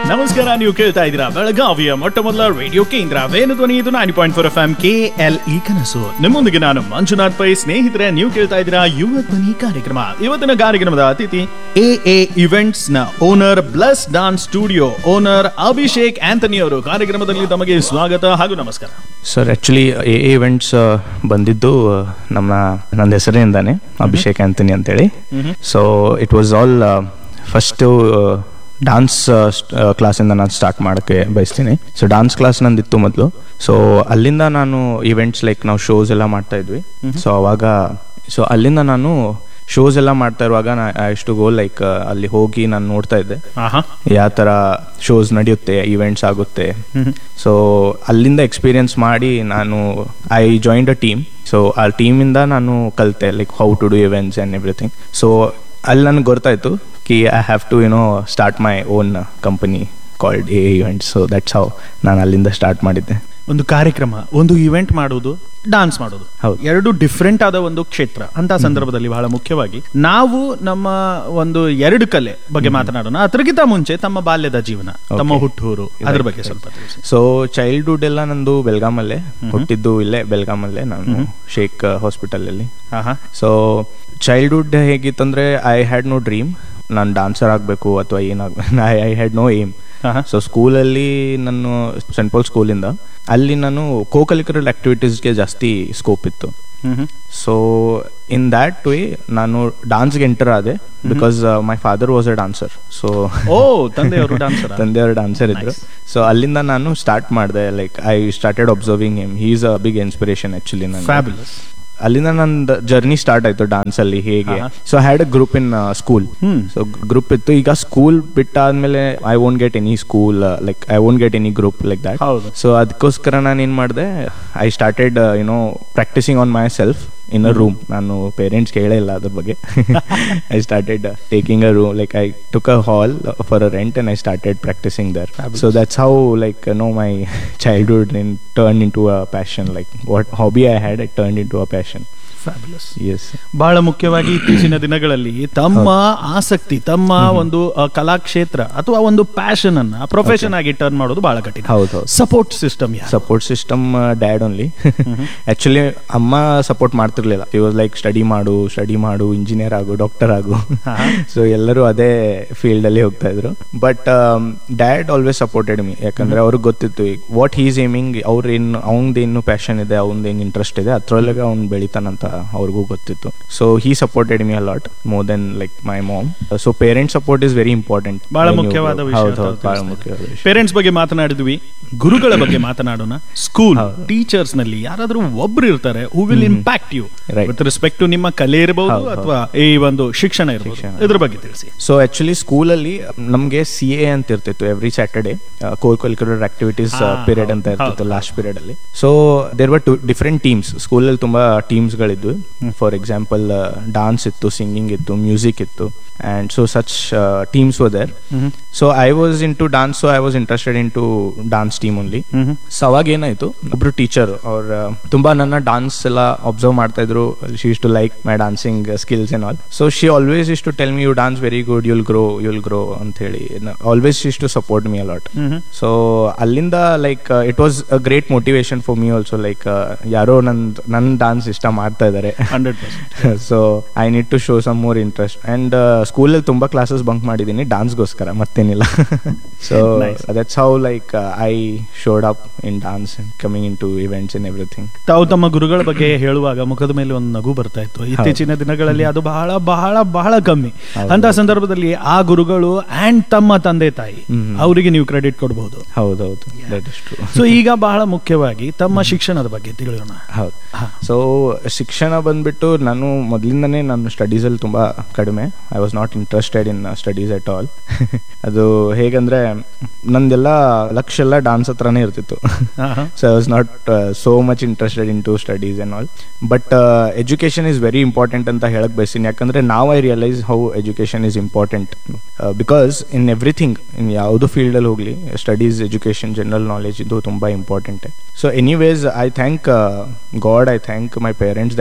ನಮಸ್ಕಾರ ನೀವು ಕೇಳ್ತಾ ಇದ್ದೀರಾ ಬೆಳಗಾವಿಯ ಮೊಟ್ಟ ಮೊದಲ ರೇಡಿಯೋ ಕೇಂದ್ರ ವೇಣುಧ್ವನಿ ಇದು nine point four F M K L E ಕನಸು ನಿಮ್ಮೊಂದಿಗೆ ನಾನು ಮಂಜುನಾಥ್ ಪೈ ಸ್ನೇಹಿತರೆ ನೀವು ಕೇಳ್ತಾ ಇದ್ದೀರಾ ಯುವ ಧ್ವನಿ ಕಾರ್ಯಕ್ರಮ ಇವತ್ತಿನ ಕಾರ್ಯಕ್ರಮದ ಅತಿಥಿ ಎ ಎ ಇವೆಂಟ್ಸ್ ನ owner bless dance studio owner Abhishek Anthony ಅವರು ಕಾರ್ಯಕ್ರಮದಲ್ಲಿ ತಮಗೆ ಸ್ವಾಗತ ಹಾಗೂ ನಮಸ್ಕಾರ ಸರ್ ಆ್ಯಕ್ಚುಲಿ ಎ ಇವೆಂಟ್ಸ್ ಬಂದಿದ್ದು ಆ, ನಮ್ಮ ನನ್ನ ಹೆಸರಿನಿಂದಾನೆ ಅಭಿಷೇಕ್ ಆಂಥನಿ ಅಂತೇಳಿ so it was all first dance ಕ್ಲಾಸಿಂದ ನಾನು ಸ್ಟಾರ್ಟ್ ಮಾಡೋಕ್ಕೆ ಬಯಸ್ತೀನಿ ಸೊ ಡಾನ್ಸ್ ಕ್ಲಾಸ್ ನಂದಿತ್ತು ಮೊದಲು ಸೊ ಅಲ್ಲಿಂದ ನಾನು ಇವೆಂಟ್ಸ್ ಲೈಕ್ ನಾವು ಶೋಸ್ ಎಲ್ಲ ಮಾಡ್ತಾ ಇದ್ವಿ ಸೊ ಅವಾಗ ಸೊ ಅಲ್ಲಿಂದ ನಾನು ಶೋಸ್ ಎಲ್ಲ ಮಾಡ್ತಾ ಇರುವಾಗ ನಾ ಇಷ್ಟು ಗೋ ಲೈಕ್ ಅಲ್ಲಿ ಹೋಗಿ ನಾನು ನೋಡ್ತಾ ಇದ್ದೆ ಆಹಾ ಯಾವ ಥರ ಶೋಸ್ ನಡೆಯುತ್ತೆ ಇವೆಂಟ್ಸ್ ಆಗುತ್ತೆ ಸೊ ಅಲ್ಲಿಂದ ಎಕ್ಸ್ಪೀರಿಯನ್ಸ್ ಮಾಡಿ ನಾನು I joined a team so ಆ ಟೀಮಿಂದ ನಾನು ಕಲಿತೆ like how to do events and everything so ಅಲ್ಲಿ ನನಗೆ ಗೊತ್ತಾಯಿತು ಕಿ I have to you know start my own company called A events so that's how ನಾನು ಅಲ್ಲಿಂದ ಸ್ಟಾರ್ಟ್ ಮಾಡಿದ್ದೆ ಒಂದು ಕಾರ್ಯಕ್ರಮ ಒಂದು ಇವೆಂಟ್ ಮಾಡುವುದು ಡಾನ್ಸ್ ಮಾಡೋದು ಹೌದು. ಎರಡು ಡಿಫ್ರೆಂಟ್ ಆದ ಒಂದು ಕ್ಷೇತ್ರ ಅಂತ ಸಂದರ್ಭದಲ್ಲಿ ಬಹಳ ಮುಖ್ಯವಾಗಿ ನಾವು ನಮ್ಮ ಒಂದು ಎರಡು ಕಲೆ ಬಗ್ಗೆ ಮಾತನಾಡೋಣ ಅದಕ್ಕಿಂತ ಮುಂಚೆ ತಮ್ಮ ಬಾಲ್ಯದ ಜೀವನ ತಮ್ಮ Okay. ಹುಟ್ಟೂರು ಅದ್ರ ಬಗ್ಗೆ ಸ್ವಲ್ಪ ತಿಳಿಸಿ ಸೊ ಚೈಲ್ಡ್ಹುಡ್ ಎಲ್ಲ ನಂದು ಬೆಲ್ಗಾಮಲ್ಲೇ ಹುಟ್ಟಿದ್ದು ಇಲ್ಲೇ ಬೆಲ್ಗಾಮಲ್ಲೇ ನಾನು ಶೇಖ್ ಹಾಸ್ಪಿಟಲಲ್ಲಿ ಆಹಾ ಸೊ ಚೈಲ್ಡ್ಹುಡ್ ಹೇಗಿತ್ತಂದ್ರೆ ಐ ಹ್ಯಾಡ್ ನೋ ಡ್ರೀಮ್ ನಾನು ಡಾನ್ಸರ್ ಆಗಬೇಕು ಅಥವಾ ಏನಾಗ I I had no aim ಆಹಾ. ಸೊ ಸ್ಕೂಲಲ್ಲಿ ನಾನು ಸೆಂಟ್ ಪಾಲ್ ಸ್ಕೂಲಿಂದ ಅಲ್ಲಿ ನಾನು ಕೋ ಕಲಿಕ್ಯುಲರ್ ಆಕ್ಟಿವಿಟೀಸ್ಗೆ ಜಾಸ್ತಿ ಸ್ಕೋಪ್ ಇತ್ತು hmm hmm. So in that way ನಾನು ಡಾನ್ಸ್ಗೆ ಎಂಟರ್ ಆದೆ because my father was a dancer so ಓ ತಂದೆಯವರು ಡಾನ್ಸರ್ ತಂದೆಯವರು ಡಾನ್ಸರ್ ಇದ್ರು ಸೊ ಅಲ್ಲಿಂದ ನಾನು ಸ್ಟಾರ್ಟ್ ಮಾಡಿದೆ like I started observing him he's a big inspiration actually ನಾನು ಫ್ಯಾಬ್ಯುಲಸ್ ಅಲ್ಲಿಂದ ನನ್ನ ಜರ್ನಿ ಸ್ಟಾರ್ಟ್ ಆಯ್ತು ಡಾನ್ಸ್ ಅಲ್ಲಿ ಹೇಗೆ ಆಹಾ. So had a group in school hmm. So group ಇತ್ತು ಈಗ ಸ್ಕೂಲ್ ಬಿಟ್ಟಾದ್ಮೇಲೆ I won't get any school like I won't get any group like that ಹೌದು. ಸೊ ಅದಕ್ಕೋಸ್ಕರ ನಾನು ಏನ್ ಮಾಡಿದೆ I started you know practising on myself in a room ನಾನು parents ಕೇಳೇ ಇಲ್ಲ ಅದ್ರ ಬಗ್ಗೆ I started taking a room like I took a hall for a rent and I started practising there so that's how like no my childhood in turn into a passion like what hobby I had I turn into a passion fabulous yes ಬಹಳ ಮುಖ್ಯವಾಗಿ ಇತ್ತೀಚಿನ ದಿನಗಳಲ್ಲಿ ತಮ್ಮ ಆಸಕ್ತಿ ತಮ್ಮ ಒಂದು ಅ, ಕಲಾಕ್ಷೇತ್ರ ಅಥವಾ ಒಂದು ಪ್ಯಾಷನ್ ಅನ್ನ ಪ್ರೊಫೆಷನ್ ಆಗಿ ಟರ್ನ್ ಮಾಡೋದು ಬಹಳ ಕಠಿಣ ಹೌದು ಹೌದು ಸಪೋರ್ಟ್ ಸಿಸ್ಟಮ್ ಯಾರು support system dad only actually ಅಮ್ಮ ಸಪೋರ್ಟ್ ಮಾಡ್ತಿರ್ಲಿಲ್ಲ ಇವಾಗ ಲೈಕ್ ಸ್ಟಡಿ ಮಾಡು ಸ್ಟಡಿ ಮಾಡು ಇಂಜಿನಿಯರ್ ಆಗು ಡಾಕ್ಟರ್ ಆಗು ಸೊ ಎಲ್ಲರೂ ಅದೇ ಫೀಲ್ಡ್ ಅಲ್ಲಿ ಹೋಗ್ತಾ ಇದ್ರು but dad always supported me ಯಾಕಂದ್ರೆ ಅವ್ರಿಗೆ ಗೊತ್ತಿತ್ತು ವಾಟ್ ಹೀಸ್ ಏಮಿಂಗ್ ಅವ್ರ ಏನು ಅವ್ನ್ದೇನು ಪ್ಯಾಷನ್ ಇದೆ ಅವ್ನ್ದೇನು ಇಂಟ್ರೆಸ್ಟ್ ಇದೆ ಅದ್ರೊಳಗೆ ಅವ್ನು ಬೆಳಿತಾನಂತ ಅವ್ರಿಗೂ ಗೊತ್ತಿತ್ತು so he supported me a lot more than like my mom so parent support is very important ಬಹಳ ಮುಖ್ಯವಾದ ವಿಷಯ ಹೌದು ಹೌದು ಬಹಳ ಮುಖ್ಯವಾದ ವಿಷಯ ಪೇರೆಂಟ್ಸ್ ಬಗ್ಗೆ ಮಾತನಾಡಿದ್ವಿ ಗುರುಗಳ ಬಗ್ಗೆ ಮಾತನಾಡೋಣ ಸ್ಕೂಲ್ ಟೀಚರ್ಸ್ ನಲ್ಲಿ ಯಾರಾದ್ರೂ ಒಬ್ರು ಇರ್ತಾರೆ who will impact you Right. With respect to ನಿಮ್ಮ ಕಲೆ ಇರಬಹುದು ಹೌದು, ಅಥವಾ ಈ ಒಂದು ಶಿಕ್ಷಣ ಇರಬಹುದು ಶಿಕ್ಷಣ. ಇದ್ರ ಬಗ್ಗೆ ತಿಳಿಸಿ ಸೊ ಆಕ್ಚುಲಿ ಸ್ಕೂಲಲ್ಲಿ ನಮಗೆ ಸಿ ಎ ಅಂತ ಇರ್ತಿತ್ತು every Saturday co curricular activities ಹಾ, ಪೀರಿಯಡ್ ಅಂತ ಹೌದು, ಇರ್ತಿತ್ತು ಹೌದು. ಲಾಸ್ಟ್ ಪೀರಿಯಡ್ ಅಲ್ಲಿ so there were two different teams ಸ್ಕೂಲಲ್ಲಿ ತುಂಬಾ ಟೀಮ್ಸ್ ಗಳಿದ್ವು ಫಾರ್ ಎಕ್ಸಾಂಪಲ್ ಡಾನ್ಸ್ ಇತ್ತು ಸಿಂಗಿಂಗ್ ಇತ್ತು ಮ್ಯೂಸಿಕ್ ಇತ್ತು and so such teams were there so I was into dance so I was interested into dance team only so ಅವಾಗ ಏನಾಯ್ತು ಒಬ್ರು teacher ಅವ್ರ ತುಂಬಾ ನನ್ನ ಡಾನ್ಸ್ ಎಲ್ಲ ಅಬ್ಸರ್ವ್ ಮಾಡ್ತಾ ಇದ್ರು she is to like my dancing skills and all so she always is to tell me you dance very good you'll grow you'll grow ಅಂತ ಹೇಳಿ always is to support me a lot so ಅಲ್ಲಿಂದ like it was a great motivation for me also like ಯಾರೋ ನನ್ ನನ್ನ dance ಇಷ್ಟ ಮಾಡ್ತಾ ಇದ್ದಾರೆ hundred percent so I need to show some more interest and ಸ್ಕೂಲಲ್ಲಿ ತುಂಬಾ ಕ್ಲಾಸಸ್ ಬಂಕ್ ಮಾಡಿದ್ದೀನಿ ಡಾನ್ಸ್ಗೋಸ್ಕರ ಮತ್ತೇನಿಲ್ಲ so Nice. That's how like I showed up in dance coming into events in everything ತಾವು ತಮ್ಮ ಗುರುಗಳ ಬಗ್ಗೆ ಹೇಳುವಾಗ ಮುಖದ ಮೇಲೆ ಒಂದು ನಗು ಬರ್ತಾ ಇತ್ತು ಇತ್ತೀಚಿನ ದಿನಗಳಲ್ಲಿ ಅದು ಬಹಳ ಬಹಳ ಬಹಳ ಕಮ್ಮಿ ಹೌದು. ಅಂತ ಸಂದರ್ಭದಲ್ಲಿ ಆ ಗುರುಗಳು ಅಂಡ್ ತಮ್ಮ ತಂದೆ ತಾಯಿ ಹ್ಮ್. ಅವರಿಗೆ ನೀವು ಕ್ರೆಡಿಟ್ ಕೊಡಬಹುದು ಹೌದೌದು ದಟ್ ಇಸ್ ಟ್ರೂ ಸೊ ಈಗ ಬಹಳ ಮುಖ್ಯವಾಗಿ ತಮ್ಮ ಶಿಕ್ಷಣದ ಬಗ್ಗೆ ತಿಳಿಯೋಣ ಹೌದು ಹಾ. ಸೊ ಶಿಕ್ಷಣ ಬಂದ್ಬಿಟ್ಟು ನಾನು ಮೊದಲಿಂದನೇ ನಾನು ಸ್ಟಡೀಸಲ್ಲಿ ತುಂಬ ಕಡಿಮೆ I was not interested in studies at all ಅದು ಹೇಗಂದ್ರೆ ನಂದೆಲ್ಲ ಲಕ್ಷ್ಯ ಎಲ್ಲ ಡಾನ್ಸ್ ಹತ್ರನೇ ಇರ್ತಿತ್ತು ಆಹಾ. So I was not so much interested into studies and all but education is very important ಅಂತ ಹೇಳಕ್ ಬಯಸ್ತೀನಿ ಯಾಕಂದ್ರೆ ನಾವು I realise how education is important because in everything in ಯಾವುದು ಫೀಲ್ಡಲ್ಲಿ ಹೋಗಲಿ ಸ್ಟಡೀಸ್ ಎಜುಕೇಷನ್ ಜನರಲ್ ನಾಲೆಜ್ ಇದು ತುಂಬ important so anyways I thank God I thank my parents that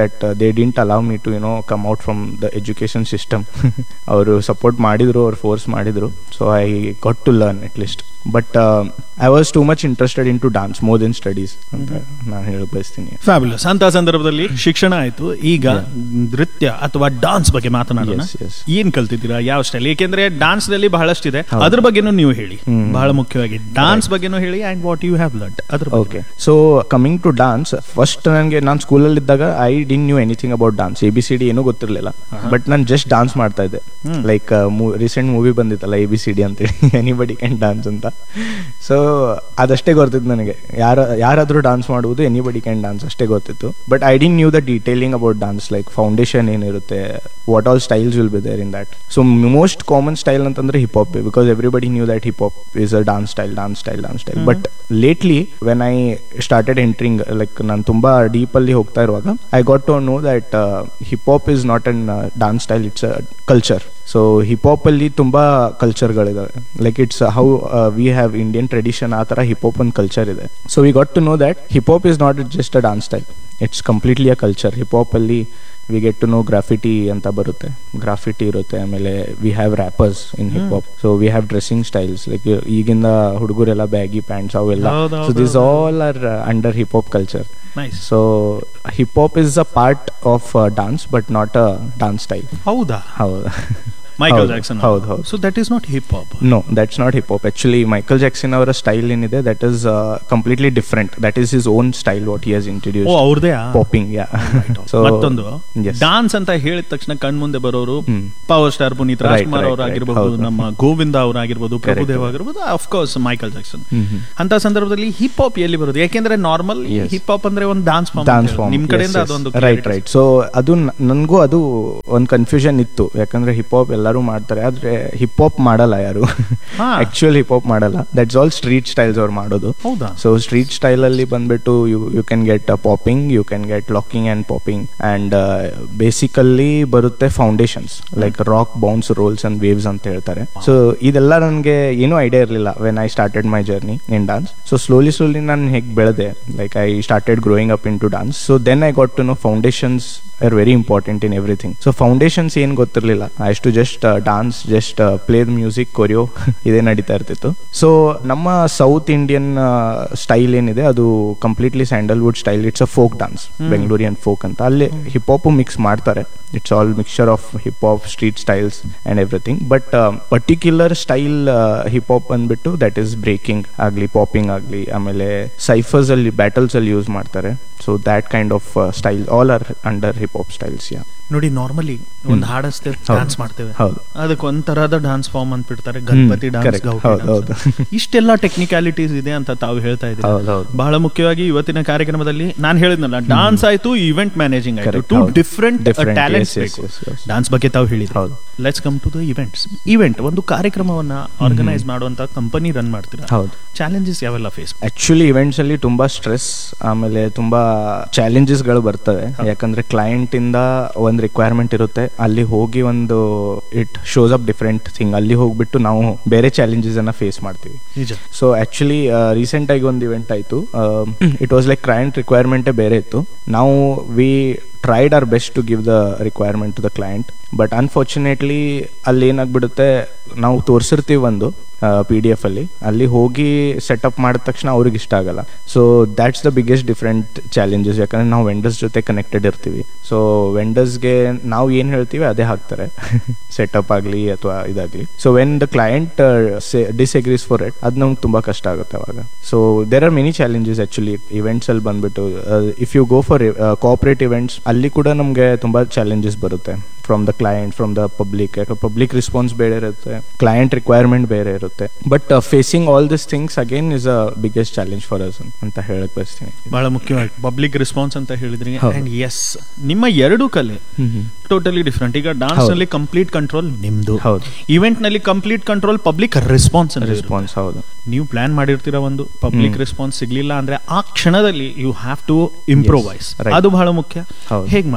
that they didn't allow me to you know come out from the education system ಅವರು support ಮಾಡಿದ್ರು ಅವ್ರು force ಮಾಡಿದ್ರು so I got to learn at least but I was too much interested into dance more than studies ಅಂತ ನಾನು ಹೇಳ ಬಯಸ್ತೀನಿ fabulous ಅಂತ ಸಂದರ್ಭದಲ್ಲಿ ಶಿಕ್ಷಣ ಆಯ್ತು ಈಗ ನೃತ್ಯ ಅಥವಾ ಡಾನ್ಸ್ ಬಗ್ಗೆ ಮಾತನಾಡೋಣ Yes, yes. ಏನ್ ಕಲ್ತಿದ್ದೀರಾ ಯಾವ ಸ್ಟೈಲ್ ಏಕೆಂದ್ರೆ ಡಾನ್ಸ್ ನಲ್ಲಿ ಬಹಳಷ್ಟಿದೆ ಹೌದು. ಅದ್ರ ಬಗ್ಗೆನೂ ನೀವು ಹೇಳಿ ಹ್ಮ್. ಬಹಳ ಮುಖ್ಯವಾಗಿ ಡಾನ್ಸ್ ಬಗ್ಗೆನೂ ಹೇಳಿ and what you have learn ಅದ್ರ ಬಗ್ಗೆ okay so coming to dance first ನನಗೆ ನಾನು ಸ್ಕೂಲಲ್ಲಿ ಇದ್ದಾಗ I didn't knew anything about dance A B C D ಏನೂ ಗೊತ್ತಿರಲಿಲ್ಲ ಬಟ್ ನಾನು ಜಸ್ಟ್ ಡಾನ್ಸ್ ಮಾಡ್ತಾ ಇದ್ದೆ ಹ್ಮ್. ಲೈಕ್ ರೀಸೆಂಟ್ ಮೂವಿ ಬಂದಿತ್ತಲ್ಲ ಎ ಬಿ ಸಿ ಡಿ ಅಂತೇಳಿ ಎನಿಬಡಿ ಕ್ಯಾನ್ ಡಾನ್ಸ್ ಅಂತ ಸೊ ಅದಷ್ಟೇ ಗೊತ್ತಿತ್ತು ನನಗೆ ಯಾರ ಯಾರಾದರೂ ಡಾನ್ಸ್ ಮಾಡುವುದು ಎನಿಬಡಿ ಕ್ಯಾನ್ ಡಾನ್ಸ್ ಅಷ್ಟೇ ಗೊತ್ತಿತ್ತು but I didn't knew the detailing about dance like foundation ಏನಿರುತ್ತೆ what all styles will be there in that so most common style ಅಂತಂದ್ರೆ hip hop because everybody knew that hip hop is a dance style dance style dance style but lately when I started entering like ನಾನು ತುಂಬಾ deep ಅಲ್ಲಿ ಹೋಗ್ತಾ ಇರುವಾಗ I got to know that hip hop is not an dance style it's a culture so hip hop ಅಲ್ಲಿ ತುಂಬಾ ಕಲ್ಚರ್ಗಳಿದಾವೆ like it's how we have Indian tradition ಆ ತರ ಹಿಪ್ ಹಾಪ್ ಒಂದು ಕಲ್ಚರ್ ಇದೆ so we got to know that hip hop is not just a dance style it's completely a culture hip hop ಅಲ್ಲಿ we get to know graffiti ಅಂತ ಬರುತ್ತೆ graffiti ಇರುತ್ತೆ ಆಮೇಲೆ we have rappers in hip hop so we have dressing styles like ಈಗಿಂದ ಹುಡುಗರೆಲ್ಲ baggy pants ಅವೆಲ್ಲ ಹೌದು, so ಹೌದು, ದಿಸ್ ಹೌದು. All are under hip hop culture nice so hip hop is a part of dance but not a dance style ಹೌದಾ ಹೌದು Michael ಹೌದು, Jackson ಹೌದು, ಹೌದು. So that is not hip hop no that's not hip hop actually Michael Jackson ಅವರ style ಏನಿದೆ that is completely different that is his own style what he has uh introduce ಅವ್ರದೇ popping yeah so ಮತ್ತೊಂದು Yes. Dance ಅಂತ ಹೇಳಿದ ತಕ್ಷಣ ಕಣ್ ಮುಂದೆ ಬರೋರು ಹ್ಮ್. Power star Puneeth Right, Rajkumar right, ಅವರಾಗಿರ್ಬಹುದು right. ಹೌದು. ನಮ್ಮ ಗೋವಿಂದ ಅವರಾಗಿರ್ಬೋದು ಪ್ರಭುದೇವ್ correct. ಆಗಿರ್ಬೋದು of course Michael Jackson hmm, hmm. ಅಂತ ಸಂದರ್ಭದಲ್ಲಿ ಹಿಪ್ ಹಾಪ್ ಎಲ್ಲಿ ಬರೋದು ಯಾಕೆಂದ್ರೆ ನಾರ್ಮಲ್ Yes. ಹಿಪ್ ಹಾಪ್ ಅಂದ್ರೆ ಒಂದು ಡಾನ್ಸ್ ಡಾನ್ಸ್ ಫಾರ್ಮ್ ಫಾರ್ಮ್ ನಿಮ್ ಕಡೆಯಿಂದ ಅದೊಂದು ರೈಟ್ ರೈಟ್ ಸೊ ಅದು ನನಗೂ ಅದು ಒಂದು ಕನ್ಫ್ಯೂಷನ್ ಇತ್ತು ಯಾಕಂದ್ರೆ ಹಿಪ್ ಹಾಪ್ ಎಲ್ಲರೂ ಮಾಡ್ತಾರೆ ಆದ್ರೆ ಹಿಪ್ ಹಾಪ್ ಮಾಡಲ್ಲ ಯಾರು ಹಾ. ಆಕ್ಚುಯಲ್ ಹಿಪ್ ಹಾಪ್ ಮಾಡಲ್ಲ ದಟ್ಸ್ ಆಲ್ ಸ್ಟ್ರೀಟ್ ಸ್ಟೈಲ್ಸ್ ಅವ್ರು ಮಾಡೋದು ಹೌದಾ ಸೊ ಸ್ಟ್ರೀಟ್ ಸ್ಟೈಲ್ ಅಲ್ಲಿ ಬಂದ್ಬಿಟ್ಟು you you can get popping you can get locking and popping and basically ಬರುತ್ತೆ foundations like rock bounce rolls and waves ಅಂತ ಹೇಳ್ತಾರೆ ಸೊ ಇದೆಲ್ಲ ನನಗೆ ಏನೂ ಐಡಿಯಾ ಇರಲಿಲ್ಲ when I started my journey in dance so slowly slowly ನಾನು ಹೇಗೆ ಬೆಳೆದೆ like I started growing up into dance so then I got to know foundations are very important in everything so foundations ಏನು ಗೊತ್ತಿರಲಿಲ್ಲ I to just dance just play the music choreo ಇದೇ ನಡೀತಾ ಇರ್ತಿತ್ತು so ನಮ್ಮ south Indian style ಏನಿದೆ ಅದು completely Sandalwood style it's a folk dance Bengalurian folk ಅಂತ ಅಲ್ಲಿ ಹಿಪ್ ಹಾಪ್ ಮಿಕ್ಸ್ ಮಾಡ್ತಾರೆ it's all mixture of hip hop street styles and everything but particular style hip hop ಅಂದ್ಬಿಟ್ಟು ದಟ್ ಈಸ್ ಬ್ರೇಕಿಂಗ್ ಆಗಲಿ popping ಆಗಲಿ ಆಮೇಲೆ cyphers ಅಲ್ಲಿ battles ಅಲ್ಲಿ use ಮಾಡ್ತಾರೆ so that kind of style all are under hip hop styles yeah ನೋಡಿ normally ಒಂದು ಹಾಡಸ್ತೇವೆ ಹೌದು. ಡಾನ್ಸ್ ಮಾಡ್ತೇವೆ ಹೌದು ಅದಕ್ಕೆ ಒಂಥರದ ಡಾನ್ಸ್ ಫಾರ್ಮ್ ಅಂತ ಬಿಡ್ತಾರೆ ಗಣಪತಿ ಡಾನ್ಸ್ correct. ಹೌದು, ಹೌದು. ಇಷ್ಟೆಲ್ಲ ಟೆಕ್ನಿಕ್ಯಾಲಿಟೀಸ್ ಇದೆ ಅಂತ ತಾವು ಹೇಳ್ತಾ ಇದ್ದೀರಿ ಹೌದು ಹೌದು ಬಹಳ ಮುಖ್ಯವಾಗಿ ಇವತ್ತಿನ ಕಾರ್ಯಕ್ರಮದಲ್ಲಿ ನಾನು ಹೇಳಿದ್ನಲ್ಲ ಡಾನ್ಸ್ ಆಯ್ತು ಇವೆಂಟ್ ಮ್ಯಾನೇಜಿಂಗ್ ಆಯ್ತು Correct, ಟು ಹೌದು. ಡಿಫ್ರೆಂಟ್ Different, ಟ್ಯಾಲೆಂಟ್ಸ್ yes, ಬೇಕು yes, yes, yes. ಡಾನ್ಸ್ ಬಗ್ಗೆ ತಾವು ಹೇಳಿದ್ರಿ ಹೌದು. Let's come to the events event ಒಂದು ಕಾರ್ಯಕ್ರಮವನ್ನ ಆರ್ಗನೈಸ್ ಮಾಡುವಂತ ಕಂಪನಿ ರನ್ ಮಾಡ್ತೀರಾ ಹೌದು ಚಾಲೆಂಜಸ್ ಯಾವೆಲ್ಲ ಫೇಸ್ ಆಕ್ಚುಲಿ ಇವೆಂಟ್ಸ್ ಅಲ್ಲಿ ತುಂಬಾ ಸ್ಟ್ರೆಸ್ ಆಮೇಲೆ ತುಂಬಾ challenges ಗಳು ಬರ್ತವೆ ಯಾಕಂದ್ರೆ ಕ್ಲೈಂಟ್ ಇಂದ ಒಂದು ರಿಕ್ವೈರ್ಮೆಂಟ್ ಇರುತ್ತೆ ಅಲ್ಲಿ ಹೋಗಿ ಒಂದು it shows up different thing ಅಲ್ಲಿ ಹೋಗ್ಬಿಟ್ಟು ನಾವು ಬೇರೆ ಚಾಲೆಂಜಸ್ ಅನ್ನ ಫೇಸ್ ಮಾಡ್ತೀವಿ ನಿಜ ಸೊ ಆಕ್ಚುಲಿ ರೀಸೆಂಟ್ ಆಗಿ ಒಂದು ಇವೆಂಟ್ ಆಯ್ತು ಇಟ್ ವಾಸ್ ಲೈಕ್ ಕ್ಲೈಂಟ್ ರಿಕ್ವೈರ್ಮೆಂಟೇ ಬೇರೆ ಇತ್ತು ನಾವು we tried our best to give the requirement to the client but unfortunately ಅಲ್ಲಿ ಏನಾಗ್ಬಿಡುತ್ತೆ ನಾವು ತೋರಿಸಿರ್ತೀವಿ ಒಂದು ಪಿ ಡಿ ಎಫ್ ಅಲ್ಲಿ ಅಲ್ಲಿ ಹೋಗಿ ಸೆಟಪ್ ಮಾಡಿದ ತಕ್ಷಣ ಅವ್ರಿಗೆ ಇಷ್ಟ ಆಗಲ್ಲ so that's the biggest different challenges ಯಾಕಂದ್ರೆ ನಾವು ವೆಂಡರ್ಸ್ ಜೊತೆ ಕನೆಕ್ಟೆಡ್ ಇರ್ತೀವಿ ಸೊ ವೆಂಡರ್ಸ್ಗೆ ನಾವು ಏನು ಹೇಳ್ತೀವಿ ಅದೇ ಹಾಕ್ತಾರೆ ಸೆಟಪ್ ಆಗಲಿ ಅಥವಾ ಇದಾಗಲಿ so when the client disagrees for it ಅದು ನಮ್ಗೆ ತುಂಬ ಕಷ್ಟ ಆಗುತ್ತೆ ಅವಾಗ so there are many challenges actually events ಅಲ್ಲಿ ಬಂದ್ಬಿಟ್ಟು if you go for cooperate events ಅಲ್ಲಿ ಕೂಡ ನಮಗೆ ತುಂಬ ಚಾಲೆಂಜಸ್ ಬರುತ್ತೆ from the client from the public ಯಾಕೆ ಪಬ್ಲಿಕ್ ರೆಸ್ಪಾನ್ಸ್ ಬೇರೆ ಇರುತ್ತೆ ಕ್ಲೈಂಟ್ ರಿಕ್ವೈರ್ಮೆಂಟ್ ಬೇರೆ ಇರುತ್ತೆ but facing all this things again is a biggest challenge for us ಅಂತ ಹೇಳಕ್ ಬಯಸ್ತೀನಿ ಬಹಳ ಮುಖ್ಯವಾಗಿ ಪಬ್ಲಿಕ್ ರೆಸ್ಪಾನ್ಸ್ ಅಂತ ಹೇಳಿದ್ರಿ ಹೌದು. ಅಂಡ್ ಎಸ್ ನಿಮ್ಮ ಎರಡು ಕಲೆ ಟೋಟಲಿ ಡಿಫ್ರೆಂಟ್ ಈಗ ಡಾನ್ಸ್ ಹೌದು. ನಲ್ಲಿ ಕಂಪ್ಲೀಟ್ ಕಂಟ್ರೋಲ್ ನಿಮ್ದು ಹೌದು ಇವೆಂಟ್ ನಲ್ಲಿ complete control public response response ಹೌದು ನೀವು ಪ್ಲಾನ್ ಮಾಡಿರ್ತೀರ ಒಂದು ಪಬ್ಲಿಕ್ ಹ್ಮ್. ರೆಸ್ಪಾನ್ಸ್ ಸಿಗ್ಲಿಲ್ಲ ಅಂದ್ರೆ ಆ ಕ್ಷಣದಲ್ಲಿ you have to improvise right. ಅದು ಬಹಳ ಮುಖ್ಯ ಹೌದು. ಹೇಗ್ ಮಾಡ್ತೀರಾ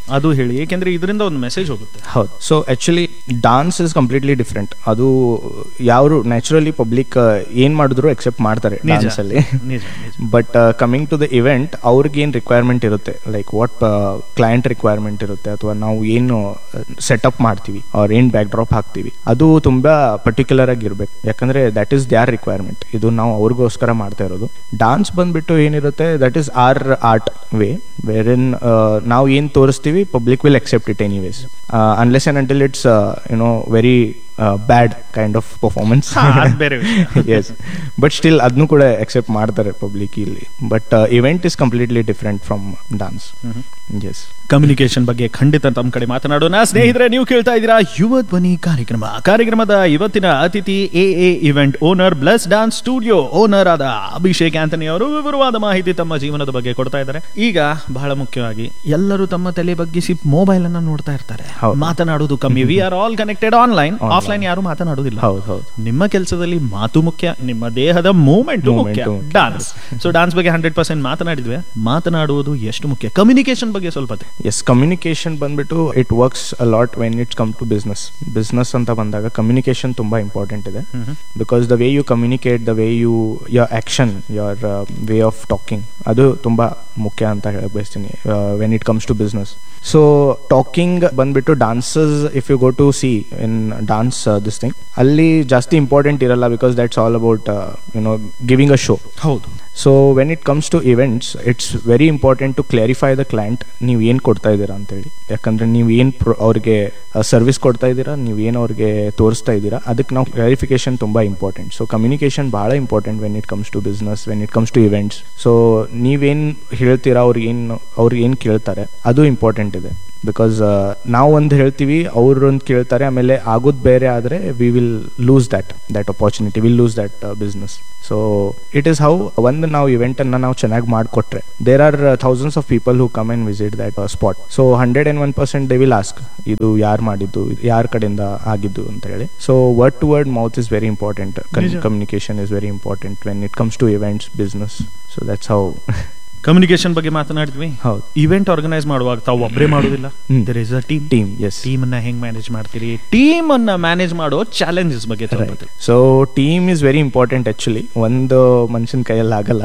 ಅದು ಹೇಳಿ ಏಕೆಂದ್ರೆ ಇದರಿಂದ ಒಂದು ಮೆಸೇಜ್ ಹೋಗುತ್ತೆ ಹೌದು so actually dance is completely different ಅದು ಯಾರು ನ್ಯಾಚುರಲಿ ಪಬ್ಲಿಕ್ ಏನ್ ಮಾಡಿದ್ರು ಎಕ್ಸೆಪ್ಟ್ ಮಾಡ್ತಾರೆ ನಿಜ ಡಾನ್ಸ್ ಅಲ್ಲಿ ನಿಜ ನಿಜ but coming to the event ಅವ್ರಿಗೆ ಏನು ರಿಕ್ವೈರ್ಮೆಂಟ್ ಇರುತ್ತೆ ಲೈಕ್ ವಾಟ್ ಕ್ಲೈಂಟ್ ರಿಕ್ವೈರ್ಮೆಂಟ್ ಇರುತ್ತೆ ಅಥವಾ ನಾವು ಏನು ಸೆಟಪ್ ಮಾಡ್ತೀವಿ ಅವ್ರ ಏನು ಬ್ಯಾಕ್ ಡ್ರಾಪ್ ಹಾಕ್ತೀವಿ ಅದು ತುಂಬಾ ಪರ್ಟಿಕ್ಯುಲರ್ ಆಗಿ ಇರಬೇಕು ಯಾಕಂದ್ರೆ ದಟ್ ಈಸ್ ದ್ಯಾರ್ ರಿಕ್ವೈರ್ಮೆಂಟ್ ಇದು ನಾವು ಅವ್ರಿಗೋಸ್ಕರ ಮಾಡ್ತಾ ಇರೋದು ಡಾನ್ಸ್ ಬಂದ್ಬಿಟ್ಟು ಏನಿರುತ್ತೆ that is our art way where in ನಾವು ಏನು ತೋರಿಸ್ತೀವಿ public will accept it anyways unless and until it's you know very bad kind of performance ಹಾ, ಅದ್ ಬೇರೆ ವಿಷಯ. ಎಸ್ ಬಟ್ ಸ್ಟಿಲ್ ಅದನ್ನು ಕೂಡ ಅಕ್ಸೆಪ್ಟ್ ಮಾಡ್ತಾರೆ ಪಬ್ಲಿಕ್ ಇಲ್ಲಿ but event is completely different from dance yes communication ಬಗ್ಗೆ ಖಂಡಿತ ತಮ್ಮ ಕಡೆ ಮಾತನಾಡೋಣ ಸ್ನೇಹಿತರೆ ನೀವು ಕೇಳ್ತಾ ಇದ್ದೀರಾ ಯುವ ಧ್ವನಿ ಕಾರ್ಯಕ್ರಮ ಕಾರ್ಯಕ್ರಮದ ಇವತ್ತಿನ ಅತಿಥಿ A A event owner bless dance studio owner ಆದ ಅಭಿಷೇಕ್ ಆಂಟನಿ ಅವರು ವಿವರವಾದ ಮಾಹಿತಿ ತಮ್ಮ ಜೀವನದ ಬಗ್ಗೆ ಕೊಡ್ತಾ ಇದ್ದಾರೆ ಈಗ ಬಹಳ ಮುಖ್ಯವಾಗಿ ಎಲ್ಲರೂ ತಮ್ಮ ತಲೆ ಬಗ್ಗಿಸಿ ಮೊಬೈಲ್ ಅನ್ನ ನೋಡ್ತಾ ಇರ್ತಾರೆ ಹೌದು. ಮಾತನಾಡೋದು ಕಮ್ಮಿ we are all connected online offline ಯಾರು ಮಾತನಾಡುದಿಲ್ಲ ಹೌದು ಹೌದು ನಿಮ್ಮ ಕೆಲಸದಲ್ಲಿ ಮಾತು ಮುಖ್ಯ ನಿಮ್ಮ ದೇಹದ ಮೂವ್ಮೆಂಟ್ ಮುಖ್ಯ Movement ಮುಖ್ಯ. ಡಾನ್ಸ್ ಸೊ ಡಾನ್ಸ್ ಬಗ್ಗೆ ಹಂಡ್ರೆಡ್ ಪರ್ಸೆಂಟ್ ಮಾತನಾಡಿದ್ವಿ ಮಾತನಾಡುವುದು ಎಷ್ಟು ಮುಖ್ಯ ಕಮ್ಯುನಿಕೇಶನ್ ಬಗ್ಗೆ ಸ್ವಲ್ಪ ತಿ- ಎಸ್ ಕಮ್ಯುನಿಕೇಶನ್ ಬಂದ್ಬಿಟ್ಟು it works lot when it's come to business business ಅಂತ ಬಂದಾಗ ಕಮ್ಯುನಿಕೇಶನ್ ತುಂಬಾ ಇಂಪಾರ್ಟೆಂಟ್ ಇದೆ because the way you communicate the way you your action your way of talking ಅದು ತುಂಬಾ ಮುಖ್ಯ ಅಂತ ಹೇಳಕ್ ಬಯಸ್ತೀನಿ when it comes to business so talking ಬಂದ್ಬಿಟ್ಟು dances if you go to C in dance this thing ಅಲ್ಲಿ ಜಾಸ್ತಿ important ಇರಲ್ಲ because that's all about you know giving a show ಹೌದು so when it comes to events it's very important to clarify the client ನೀವು ಏನು ಕೊಡ್ತಾ ಇದ್ದೀರಾ ಅಂತೇಳಿ ಯಾಕಂದ್ರೆ ನೀವು ಏನು ಅವ್ರಿಗೆ ಸರ್ವಿಸ್ ಕೊಡ್ತಾ ಇದ್ದೀರಾ ನೀವು ಏನು ಅವ್ರಿಗೆ ತೋರಿಸ್ತಾ ಇದ್ದೀರಾ ಅದಕ್ಕೆ ನಾವು ಕ್ಲಾರಿಫಿಕೇಶನ್ ತುಂಬ ಇಂಪಾರ್ಟೆಂಟ್ ಸೊ ಕಮ್ಯುನಿಕೇಶನ್ ಭಾಳ important when it comes to business when it comes to events so ನೀವೇನು ಹೇಳ್ತೀರಾ ಅವ್ರಿಗೆ ಏನು ಅವ್ರಿಗೆ ಏನು ಕೇಳ್ತಾರೆ ಅದು ಇಂಪಾರ್ಟೆಂಟ್ ಇದೆ ಬಿಕಾಸ್ ನಾವು ಒಂದು ಹೇಳ್ತೀವಿ ಅವ್ರು ಒಂದು ಕೇಳ್ತಾರೆ ಆಮೇಲೆ ಆಗೋದು ಬೇರೆ ಆದರೆ we will lose that that opportunity will lose that business so it is how ಒಂದು ನಾವು ಇವೆಂಟನ್ನು ನಾವು ಚೆನ್ನಾಗಿ ಮಾಡಿಕೊಟ್ರೆ there are thousands of people who come and visit that spot so hundred and one percent they will ask ಇದು ಯಾರು ಮಾಡಿದ್ದು ಯಾರ ಕಡೆಯಿಂದ ಆಗಿದ್ದು ಅಂತ ಹೇಳಿ so word to word mouth is very important ನಿಜ. Communication is very important when it comes to events business so that's how communication ಬಗ್ಗೆ ಮಾತನಾಡಿದ್ವಿ ಹೌದು ಇವೆಂಟ್ ಆರ್ಗನೈಸ್ ಮಾಡುವಾಗ ತಾವು ಒಬ್ಬರೇ ಮಾಡೋದಿಲ್ಲ hmm. There is a team team yes team ಅನ್ನ ಹೆಂಗ್ ಮ್ಯಾನೇಜ್ ಮಾಡ್ತೀರಿ ಟೀಮ್ ಅನ್ನ ಮ್ಯಾನೇಜ್ ಮಾಡೋ ಚಾಲೆಂಜಸ್ ಬಗ್ಗೆ ಸ್ವಲ್ಪ ರೈಟ್ ತಿಳಿ. So team is very important actually ಒಂದು ಮನುಷ್ಯನ ಕೈಯಲ್ಲಿ ಆಗಲ್ಲ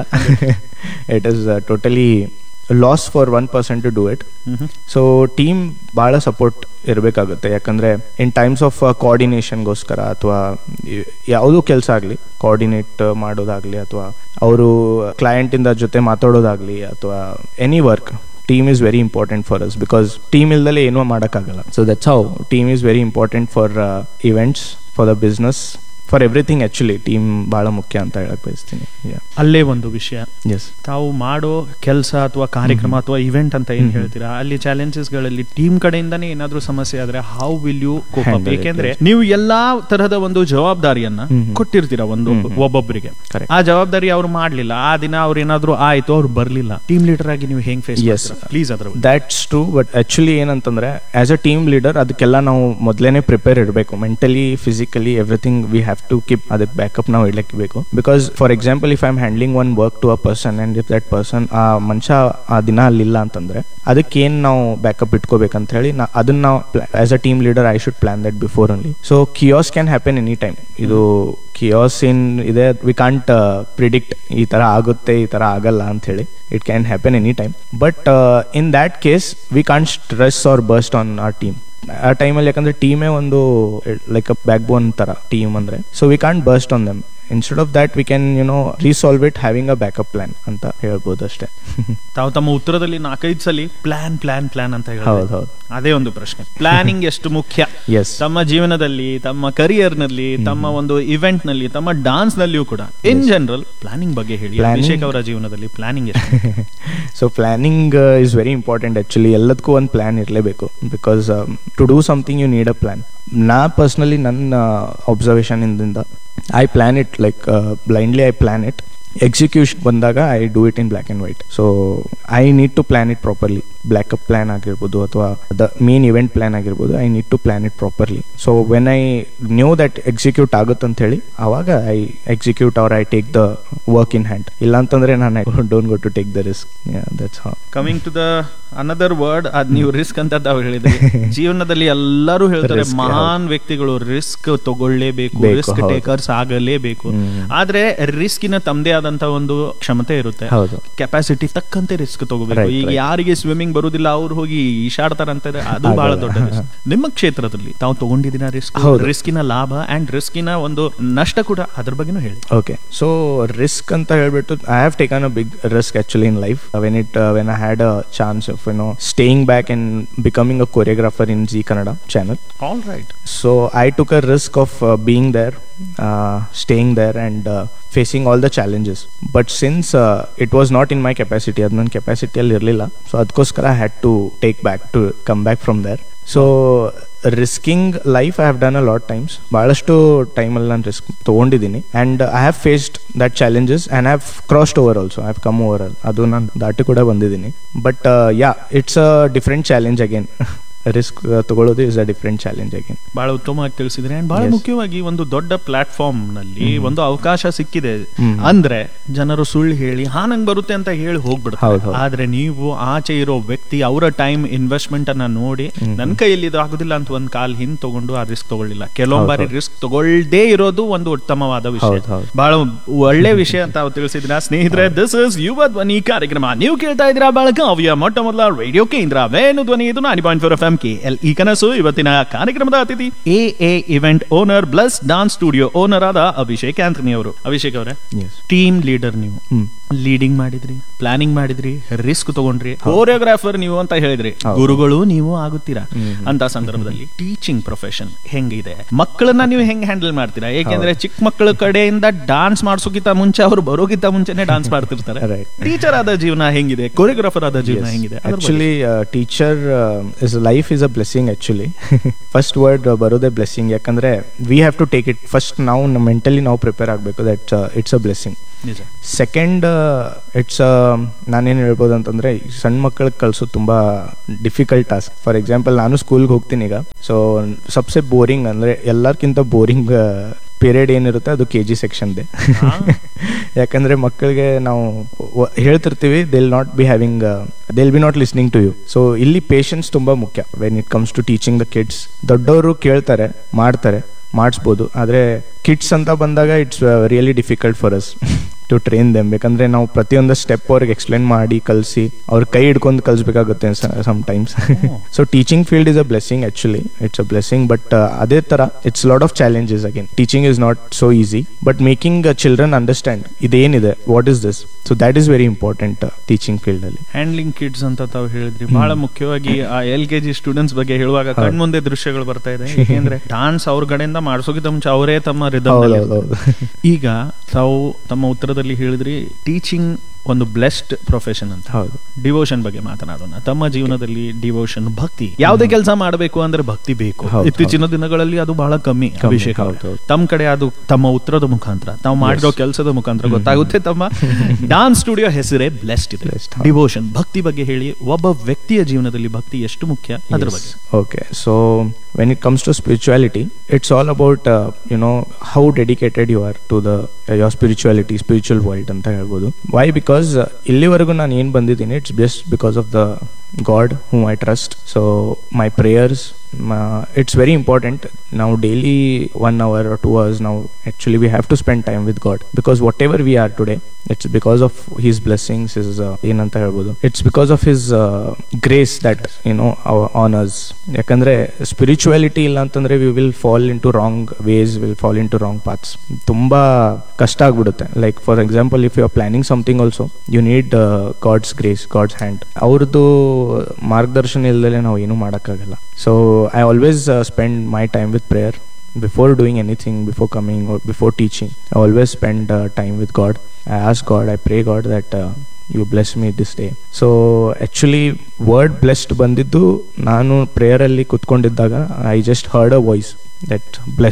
it is totally loss for one person to do it ಮ್ಹೂ. ಸೊ ಟೀಮ್ ಭಾಳ ಸಪೋರ್ಟ್ ಇರಬೇಕಾಗುತ್ತೆ ಯಾಕಂದರೆ ಇನ್ ಟೈಮ್ಸ್ ಆಫ್ ಕೋಆರ್ಡಿನೇಷನ್ಗೋಸ್ಕರ ಅಥವಾ ಯಾವುದೂ ಕೆಲಸ ಆಗಲಿ ಕೋಆರ್ಡಿನೇಟ್ ಮಾಡೋದಾಗಲಿ ಅಥವಾ ಅವರು ಕ್ಲೈಂಟಿಂದ ಜೊತೆ ಮಾತಾಡೋದಾಗಲಿ ಅಥವಾ any work team is very important for us because team ಇಲ್ದಲೆ ಏನೂ ಮಾಡೋಕ್ಕಾಗಲ್ಲ so that's how team is very important for events for the business for everything actually team ಭಾಳ ಮುಖ್ಯ ಅಂತ ಹೇಳಕ್ ಬಯಸ್ತೀನಿ ಅಲ್ಲೇ ಒಂದು ವಿಷಯ ಎಸ್ ತಾವು ಮಾಡೋ ಕೆಲಸ ಅಥವಾ ಕಾರ್ಯಕ್ರಮ ಅಥವಾ ಇವೆಂಟ್ ಅಂತ ಏನ್ ಹೇಳ್ತೀರಾ ಅಲ್ಲಿ challenges ಗಳಲ್ಲಿ ಟೀಮ್ ಕಡೆಯಿಂದಾನೇ ಏನಾದ್ರೂ ಸಮಸ್ಯೆ ಆದ್ರೆ how will you cope up Handle it, ಏಕೆಂದ್ರೆ ನೀವು ಎಲ್ಲಾ ತರಹದ ಒಂದು ಜವಾಬ್ದಾರಿಯನ್ನ ಹ್ಮ್ ಹ್ಮ್. ಕೊಟ್ಟಿರ್ತೀರಾ ಒಂದು ಹ್ಮ್ ಹ್ಮ್. ಒಬ್ಬೊಬ್ಬರಿಗೆ Correct. ಆ ಜವಾಬ್ದಾರಿ ಅವ್ರು ಮಾಡ್ಲಿಲ್ಲ ಆ ದಿನ ಅವ್ರು ಏನಾದ್ರೂ ಆಯ್ತು ಅವ್ರು ಬರ್ಲಿಲ್ಲ ಟೀಮ್ ಲೀಡರ್ ಆಗಿ ನೀವು ಹೆಂಗ್ ಫೇಸ್ Yes. ಪ್ಲೀಸ್ ಅದ್ರ ಬಗ್ಗೆ. ದ್ಯಾಟ್ಸ್ ಟ್ರೂ ಬಟ್ ಆ್ಯಕ್ಚುಲಿ ಏನಂತಂದ್ರೆ ಆಸ್ ಅ ಟೀಮ್ ಲೀಡರ್ ಅದಕ್ಕೆಲ್ಲ ನಾವು ಮೊದಲೇನೆ ಪ್ರಿಪೇರ್ ಇರಬೇಕು mentally physically everything we have to keep ಅದಕ್ಕೆ ಬ್ಯಾಕಪ್ ನಾವು ಇಡ್ಲಿಕ್ಕೆ ಬೇಕು because for example if I am handling one work to a person and if that person ಆ ಮನುಷ್ಯ ಆ ದಿನ ಅಲ್ಲಿಲ್ಲ ಅಂತಂದ್ರೆ ಅದಕ್ಕೆ ಏನು ನಾವು ಬ್ಯಾಕಪ್ ಇಟ್ಕೋಬೇಕಂತ ಹೇಳಿ ನಾ ಅದನ್ನ ನಾವು as a team leader I should plan that before only so chaos can happen any time ಇದು ಕಿಯಾಸ್ ಇನ್ ಇದೆ ವಿ ಕಾಂಟ್ ಪ್ರಿಡಿಕ್ಟ್ ಈ ತರ ಆಗುತ್ತೆ ಈ ತರ ಆಗಲ್ಲ ಅಂತ ಹೇಳಿ it can happen any time but in that case we can't stress or burst on our team ಆ ಟೈಮಲ್ಲಿ ಯಾಕಂದ್ರೆ ಟೀಮೇ ಒಂದು ಲೈಕ್ ಅ ಬ್ಯಾಕ್ ಬೋನ್ ತರ ಟೀಮ್ ಅಂದ್ರೆ so we can't burst on them instead of that we can you know resolve it having a backup plan ಅಂತ ಹೇಳ್ಬೋದು ಅಷ್ಟೇ ತಾವು ತಮ್ಮ ಉತ್ತರದಲ್ಲಿ ನಾಲ್ಕೈದು ಸಲ ಪ್ಲಾನ್ ಪ್ಲಾನ್ ಪ್ಲಾನ್ ಅಂತ ಹೌದು ಹೇಳಿದ್ರೆ ಹೌದು ಅದೇ ಒಂದು ಪ್ರಶ್ನೆ ಪ್ಲಾನಿಂಗ್ ಎಷ್ಟು ಮುಖ್ಯ ಎಸ್ ತಮ್ಮ ಜೀವನದಲ್ಲಿ ತಮ್ಮ ಕರಿಯರ್ ನಲ್ಲಿ ತಮ್ಮ ಒಂದು ಇವೆಂಟ್ ನಲ್ಲಿ ತಮ್ಮ ಡಾನ್ಸ್ ನಲ್ಲಿಯೂ ಕೂಡ ಇನ್ ಜನರಲ್ ಪ್ಲಾನಿಂಗ್ ಬಗ್ಗೆ ಹೇಳಿ Planning- ಅಭಿಷೇಕ್ ಅವರ ಜೀವನದಲ್ಲಿ ಪ್ಲಾನಿಂಗ್ ಎಷ್ಟು so planning is very important actually ಎಲ್ಲದಕ್ಕೂ ಒಂದು ಪ್ಲ್ಯಾನ್ ಇರಲೇಬೇಕು because to do something you need a plan ನಾ ಪರ್ಸ್ನಲಿ ನನ್ನ ಅಬ್ಸರ್ವೇಷನ್ ಇಂದ I plan it like blindly I plan it execution ಬಂದಾಗ I do it in black and white so I need to plan it properly backup plan ಆಗಿರ್ಬೋದು ಅಥವಾ the main event plan ಆಗಿರ್ಬೋದು I need to plan it properly so when I knew that execute ಆಗುತ್ತಂತ ಹೇಳಿ ಆವಾಗ I execute or I take the work in hand ಇಲ್ಲ ಅಂತಂದ್ರೆ ನಾನು don't go to take the risk that's ಹಾ coming to the another word ಅದ್ ನೀವು risk ಅಂತ ತಾವು ಹೇಳಿದ್ರಿ ಜೀವನದಲ್ಲಿ ಎಲ್ಲರೂ ಹೇಳ್ತಾರೆ Risk, ಮಹಾನ್ ವ್ಯಕ್ತಿಗಳು ರಿಸ್ಕ್ ತಗೊಳ್ಳೇಬೇಕು ಬೇಕು, ರಿಸ್ಕ್ ಹೌದು. ಟೇಕರ್ಸ್ ಆಗಲೇಬೇಕು ಹ್ಮ್. ಆದ್ರೆ ರಿಸ್ಕಿನ ತಮ್ಮದೇ ಆದಂತ ಒಂದು ಕ್ಷಮತೆ ಇರುತ್ತೆ ಹೌದು ಕೆಪಾಸಿಟಿ ತಕ್ಕಂತೆ ರಿಸ್ಕ್ ತಗೋಬೇಕು Right, ಈಗ right. ಯಾರಿಗೆ ಸ್ವಿಮ್ಮಿಂಗ್ ಬರುದಿಲ್ಲ ಅವ್ರು ಹೋಗಿ ಈಶಾಡ್ತಾರಂತ ಅದು ಆಗಲ್ಲ. ಬಹಳ ದೊಡ್ಡ ರಿಸ್ಕ್ ನಿಮ್ಮ ಕ್ಷೇತ್ರದಲ್ಲಿ ತಾವು ತಗೊಂಡಿದ್ದೀನ ರಿಸ್ಕ್ ಹೌದು. ರಿಸ್ಕಿನ ಲಾಭ ಅಂಡ್ ರಿಸ್ಕಿನ ಒಂದು ನಷ್ಟ ಕೂಡ ಅದ್ರ ಬಗ್ಗೆನೂ ಹೇಳಿ ಓಕೆ ಸೊ ರಿಸ್ಕ್ ಅಂತ ಹೇಳ್ಬಿಟ್ಟು I have taken a big risk actually in life when it when I had a chance of you know staying back and becoming a choreographer in Zee Kannada channel all right So I took a risk of uh, being there, uh, staying there, and uh, facing all the challenges. But since uh, it was not in my capacity, ಅದು ನನ್ನ ಕೆಪಾಸಿಟಿಯಲ್ಲಿ ಇರಲಿಲ್ಲ so ಅದಕ್ಕೋಸ್ಕರ I had to take back to come back from there so risking life I have done a lot times ಭಾಳಷ್ಟು ಟೈಮಲ್ಲಿ ನಾನು risk ತೊಗೊಂಡಿದ್ದೀನಿ and I have faced that challenges and I have crossed over also I have come over all ಅದು ನಾನು ದಾಟಿ ಕೂಡ ಬಂದಿದ್ದೀನಿ but yeah it's a different challenge again risk ತಗೊಳ್ಳೋದು is a different challenge again ಬಹಳ ಉತ್ತಮವಾಗಿ ತಿಳಿಸಿದ್ರೆ and ಬಹಳ Yes. ಮುಖ್ಯವಾಗಿ ಒಂದು ದೊಡ್ಡ ಪ್ಲಾಟ್ಫಾರ್ಮ್ ನಲ್ಲಿ ಒಂದು ಅವಕಾಶ ಸಿಕ್ಕಿದೆ ಹ್ಮ್. ಅಂದ್ರೆ ಜನರು ಸುಳ್ಳು ಹೇಳಿ ಹಾ ನಂಗೆ ಬರುತ್ತೆ ಅಂತ ಹೇಳಿ ಹೋಗ್ಬಿಡ್ತಾರೆ ಹೌದು, ಹೌದು. ಆದ್ರೆ ನೀವು ಆಚೆ ಇರೋ ವ್ಯಕ್ತಿ ಅವರ ಟೈಮ್ ಇನ್ವೆಸ್ಟ್ಮೆಂಟ್ ಅನ್ನ ನೋಡಿ ನನ್ನ ಕೈಯಲ್ಲಿ ಇದು ಆಗುದಿಲ್ಲ ಅಂತ ಒಂದ್ ಕಾಲ್ ಹಿಂದ್ ತಗೊಂಡು ಆ ರಿಸ್ಕ್ ತಗೊಳ್ಳಿಲ್ಲ ಕೆಲವೊಂದ್ ಹೌದು, ಬಾರಿ ಹೌದು. ರಿಸ್ಕ್ ತಗೊಳ್ದೇ ಇರೋದು ಒಂದು ಉತ್ತಮವಾದ ವಿಷಯ ಹೌದು, ಹೌದು. ಬಹಳ ಒಳ್ಳೆ ವಿಷಯ ಅಂತ ತಾವು ತಿಳಿಸಿದ್ರ ಸ್ನೇಹಿತರೆ ದಿಸ್ ಇಸ್ ಯುವ ಧ್ವನಿ ಕಾರ್ಯಕ್ರಮ ನೀವು ಕೇಳ್ತಾ ಇದ್ದೀರಾ ಬೆಳಗಾವಿಯ ಮೊಟ್ಟ ಮೊದಲ ರೇಡಿಯೋ ಕೇಂದ್ರ ವೇಣು ಧ್ವನಿ ಇದು ninety point four F M K L E Kanasu ಇವತ್ತಿನ ಕಾರ್ಯಕ್ರಮದ ಅತಿಥಿ A A event owner plus dance studio owner ಆದ ಅಭಿಷೇಕ್ ಆಂಥನಿ ಅವರು ಅಭಿಷೇಕ್ ಅವರೇ ಎಸ್ ಟೀಮ್ ಲೀಡರ್ ನೀವು ಹ್ಮ್ ಲೀಡಿಂಗ್ ಮಾಡಿದ್ರಿ ಪ್ಲಾನಿಂಗ್ ಮಾಡಿದ್ರಿ ರಿಸ್ಕ್ ತಗೊಂಡ್ರಿ ಕೋರಿಯೋಗ್ರಾಫರ್ ನೀವು ಅಂತ ಹೇಳಿದ್ರಿ ಹೌದು. ಗುರುಗಳು ನೀವು ಆಗುತ್ತೀರಾ ಹ್ಮ್. ಅಂತ ಸಂದರ್ಭದಲ್ಲಿ ಟೀಚಿಂಗ್ ಪ್ರೊಫೆಷನ್ ಹೆಂಗಿದೆ ಮಕ್ಕಳನ್ನ ನೀವು ಹೆಂಗ್ ಹ್ಯಾಂಡಲ್ ಮಾಡ್ತೀರಾ ಏಕೆಂದ್ರೆ ಚಿಕ್ಕ ಮಕ್ಕಳ ಕಡೆಯಿಂದ ಡಾನ್ಸ್ ಮಾಡ್ಸೋಕ್ಕಿಂತ ಮುಂಚೆ ಅವರು ಬರೋಕ್ಕಿಂತ ಮುಂಚೆನೆ ಡಾನ್ಸ್ ಮಾಡ್ತಿರ್ತಾರೆ Right. ಟೀಚರ್ ಆದ ಜೀವನ ಹೆಂಗಿದೆ ಕೊರಿಯೋಗ್ರಾಫರ್ ಆದ ಜೀವನ ಹೆಂಗಿದೆ ಅದ್ರ ಬಗ್ಗೆ. Actually teacher is life is a blessing actually first word ಬರೋದೇ ಬ್ಲೆಸ್ಸಿಂಗ್ ಯಾಕಂದ್ರೆ we have to take it first ನಾವು ಮೆಂಟಲಿ ನಾವು ಪ್ರಿಪೇರ್ ಆಗಬೇಕು ದಟ್ ಇಟ್ಸ್ ಅ ಬ್ಲೆಸ್ಸಿಂಗ್ ನಿಜ ಸೆಕೆಂಡ್ ಇಟ್ಸ್ ನಾನೇನು ಹೇಳ್ಬೋದು ಅಂತಂದ್ರೆ ಈ ಸಣ್ಣ ಮಕ್ಕಳಿಗೆ ಕಳ್ಸೋದು ತುಂಬಾ ಡಿಫಿಕಲ್ಟ್ ಟಾಸ್ಕ್ ಫಾರ್ ಎಕ್ಸಾಂಪಲ್ ನಾನು ಸ್ಕೂಲ್ಗೆ ಹೋಗ್ತೀನಿ ಈಗ ಸೊ ಸಬ್ಸೆ ಬೋರಿಂಗ್ ಅಂದ್ರೆ ಎಲ್ಲರ್ಕಿಂತ ಬೋರಿಂಗ್ ಪೀರಿಯಡ್ ಏನಿರುತ್ತೆ ಅದು ಕೆ ಜಿ ಸೆಕ್ಷನ್ದೆ ಹಾ. ಯಾಕಂದ್ರೆ ಮಕ್ಕಳಿಗೆ ನಾವು ವ- ಹೇಳ್ತಿರ್ತೀವಿ they'll not be having they'll be not listening to you so ಇಲ್ಲಿ ಪೇಷನ್ಸ್ ತುಂಬಾ ಮುಖ್ಯ when it comes to teaching the kids ದೊಡ್ಡವರು ಕೇಳ್ತಾರೆ ಮಾಡ್ತಾರೆ ಮಾಡಿಸ್ಬೋದು ಆದರೆ ಕಿಡ್ಸ್ ಅಂತ ಬಂದಾಗ it's really difficult for us to train them ಬೇಕಂದ್ರೆ ನಾವು ಪ್ರತಿಯೊಂದು ಸ್ಟೆಪ್ ಅವ್ರಿಗೆ ಎಕ್ಸ್ಪ್ಲೇನ್ ಮಾಡಿ ಕಲಿಸಿ ಅವ್ರ ಕೈ ಹಿಡ್ಕೊಂಡು ಕಲಿಸ್ಬೇಕಾಗುತ್ತೆ some times so teaching field is a blessing actually it's a blessing but ಅದೇ ತರ it's lot of challenges again teaching is not so easy but making children understand ಇದೇನಿದೆ what is this so that is very important teaching field ಅಲ್ಲಿ handling kids ಅಂತ ತಾವು ಹೇಳಿದ್ರಿ ಬಹಳ ಮುಖ್ಯವಾಗಿ ಆ ಎಲ್ ಕೆ ಜಿ ಸ್ಟೂಡೆಂಟ್ಸ್ ಬಗ್ಗೆ ಹೇಳುವಾಗ ಹೌದು. ಕಣ್ಮುಂದೆ ದೃಶ್ಯಗಳು ಬರ್ತಾ ಇದೆ ಯಾಕೆಂದ್ರೆ ಡಾನ್ಸ್ ಅವ್ರ ಕಡೆಯಿಂದ ಮಾಡಿಸೋಕ್ಕಿಂತ ಮುಂಚೆ ಅವರೇ ತಮ್ಮ ರಿದಮ್ ಹೌದೌದು ಈಗ ತಾವು ತಮ್ಮ ಉತ್ತರದಲ್ಲಿ ಹೇಳಿದ್ರಿ ಟೀಚಿಂಗ್ ಒಂದು ಬ್ಲೆಸ್ಡ್ ಪ್ರೊಫೆಷನ್ ಅಂತ ಹೌದು ಡಿವೋಷನ್ ಬಗ್ಗೆ ಮಾತನಾಡೋಣ ತಮ್ಮ ಜೀವನದಲ್ಲಿ ಡಿವೋಷನ್ ಭಕ್ತಿ ಯಾವುದೇ ಕೆಲಸ ಮಾಡಬೇಕು ಅಂದ್ರೆ ಭಕ್ತಿ ಬೇಕು ಹೌದು, ಇತ್ತೀಚಿನ ದಿನಗಳಲ್ಲಿ ಅದು ಬಹಳ ಕಮ್ಮಿ ಕಮ್ಮಿ, ಅಭಿಷೇಕ್ ಹೌದು, ಅವರೇ. ಹೌದು. ತಮ್ಮ ಕಡೆ ಅದು ತಮ್ಮ ಉತ್ತರದ ಮುಖಾಂತರ ತಾವು ಮಾಡಿರೋ ಕೆಲಸದ ಮುಖಾಂತರ ಗೊತ್ತಾಗುತ್ತೆ ತಮ್ಮ ಡಾನ್ಸ್ ಸ್ಟುಡಿಯೋ ಹೆಸರೇ ಬ್ಲೆಸ್ಡ್ ಇದೆ Blessed, ಹೌದು. ಡಿವೋಷನ್ ಭಕ್ತಿ ಬಗ್ಗೆ ಹೇಳಿ ಒಬ್ಬ ವ್ಯಕ್ತಿಯ ಜೀವನದಲ್ಲಿ ಭಕ್ತಿ ಎಷ್ಟು ಮುಖ್ಯ ಅದ್ರ ಬಗ್ಗೆ Okay, so when it comes to spirituality, it's all about uh, you know how dedicated you are to the uh, your spirituality, spiritual world ಅಂತ ಹೇಳ್ಬೋದು ವೈ ಬಿಕಾಸ್ ಇಲ್ಲಿವರೆಗೂ ನಾನು ಏನು ಬಂದಿದ್ದೀನಿ it's best because of the God whom I trust so my prayers it's very important ನಾವು daily one hour two hours ನಾವು actually we have to spend time with God because whatever we are today it's because of his blessings is ಏನಂತ ಹೇಳ್ಬೋದು it's because of his grace that you know honours ಯಾಕಂದ್ರೆ spirituality ಇಲ್ಲ ಅಂತಂದ್ರೆ we will fall into wrong ways will fall into wrong paths ತುಂಬಾ ಕಷ್ಟ ಆಗ್ಬಿಡುತ್ತೆ like for example if you are planning something also you need God's grace God's hand ಅವ್ರದ್ದು ಮಾರ್ಗದರ್ಶನ ಇಲ್ದಲೆ ನಾವು ಏನೂ ಮಾಡೋಕ್ಕಾಗಲ್ಲ so I always spend my time with prayer before doing anything before coming or before teaching i always spend uh, time with god i ask god i pray god that uh, you bless me this day so actually word blessed ಬಂದಿದ್ದು ನಾನು ಪ್ರೇಯರಲ್ಲಿ ಕುತ್ಕೊಂಡಿದ್ದಾಗ I just heard a voice that blessed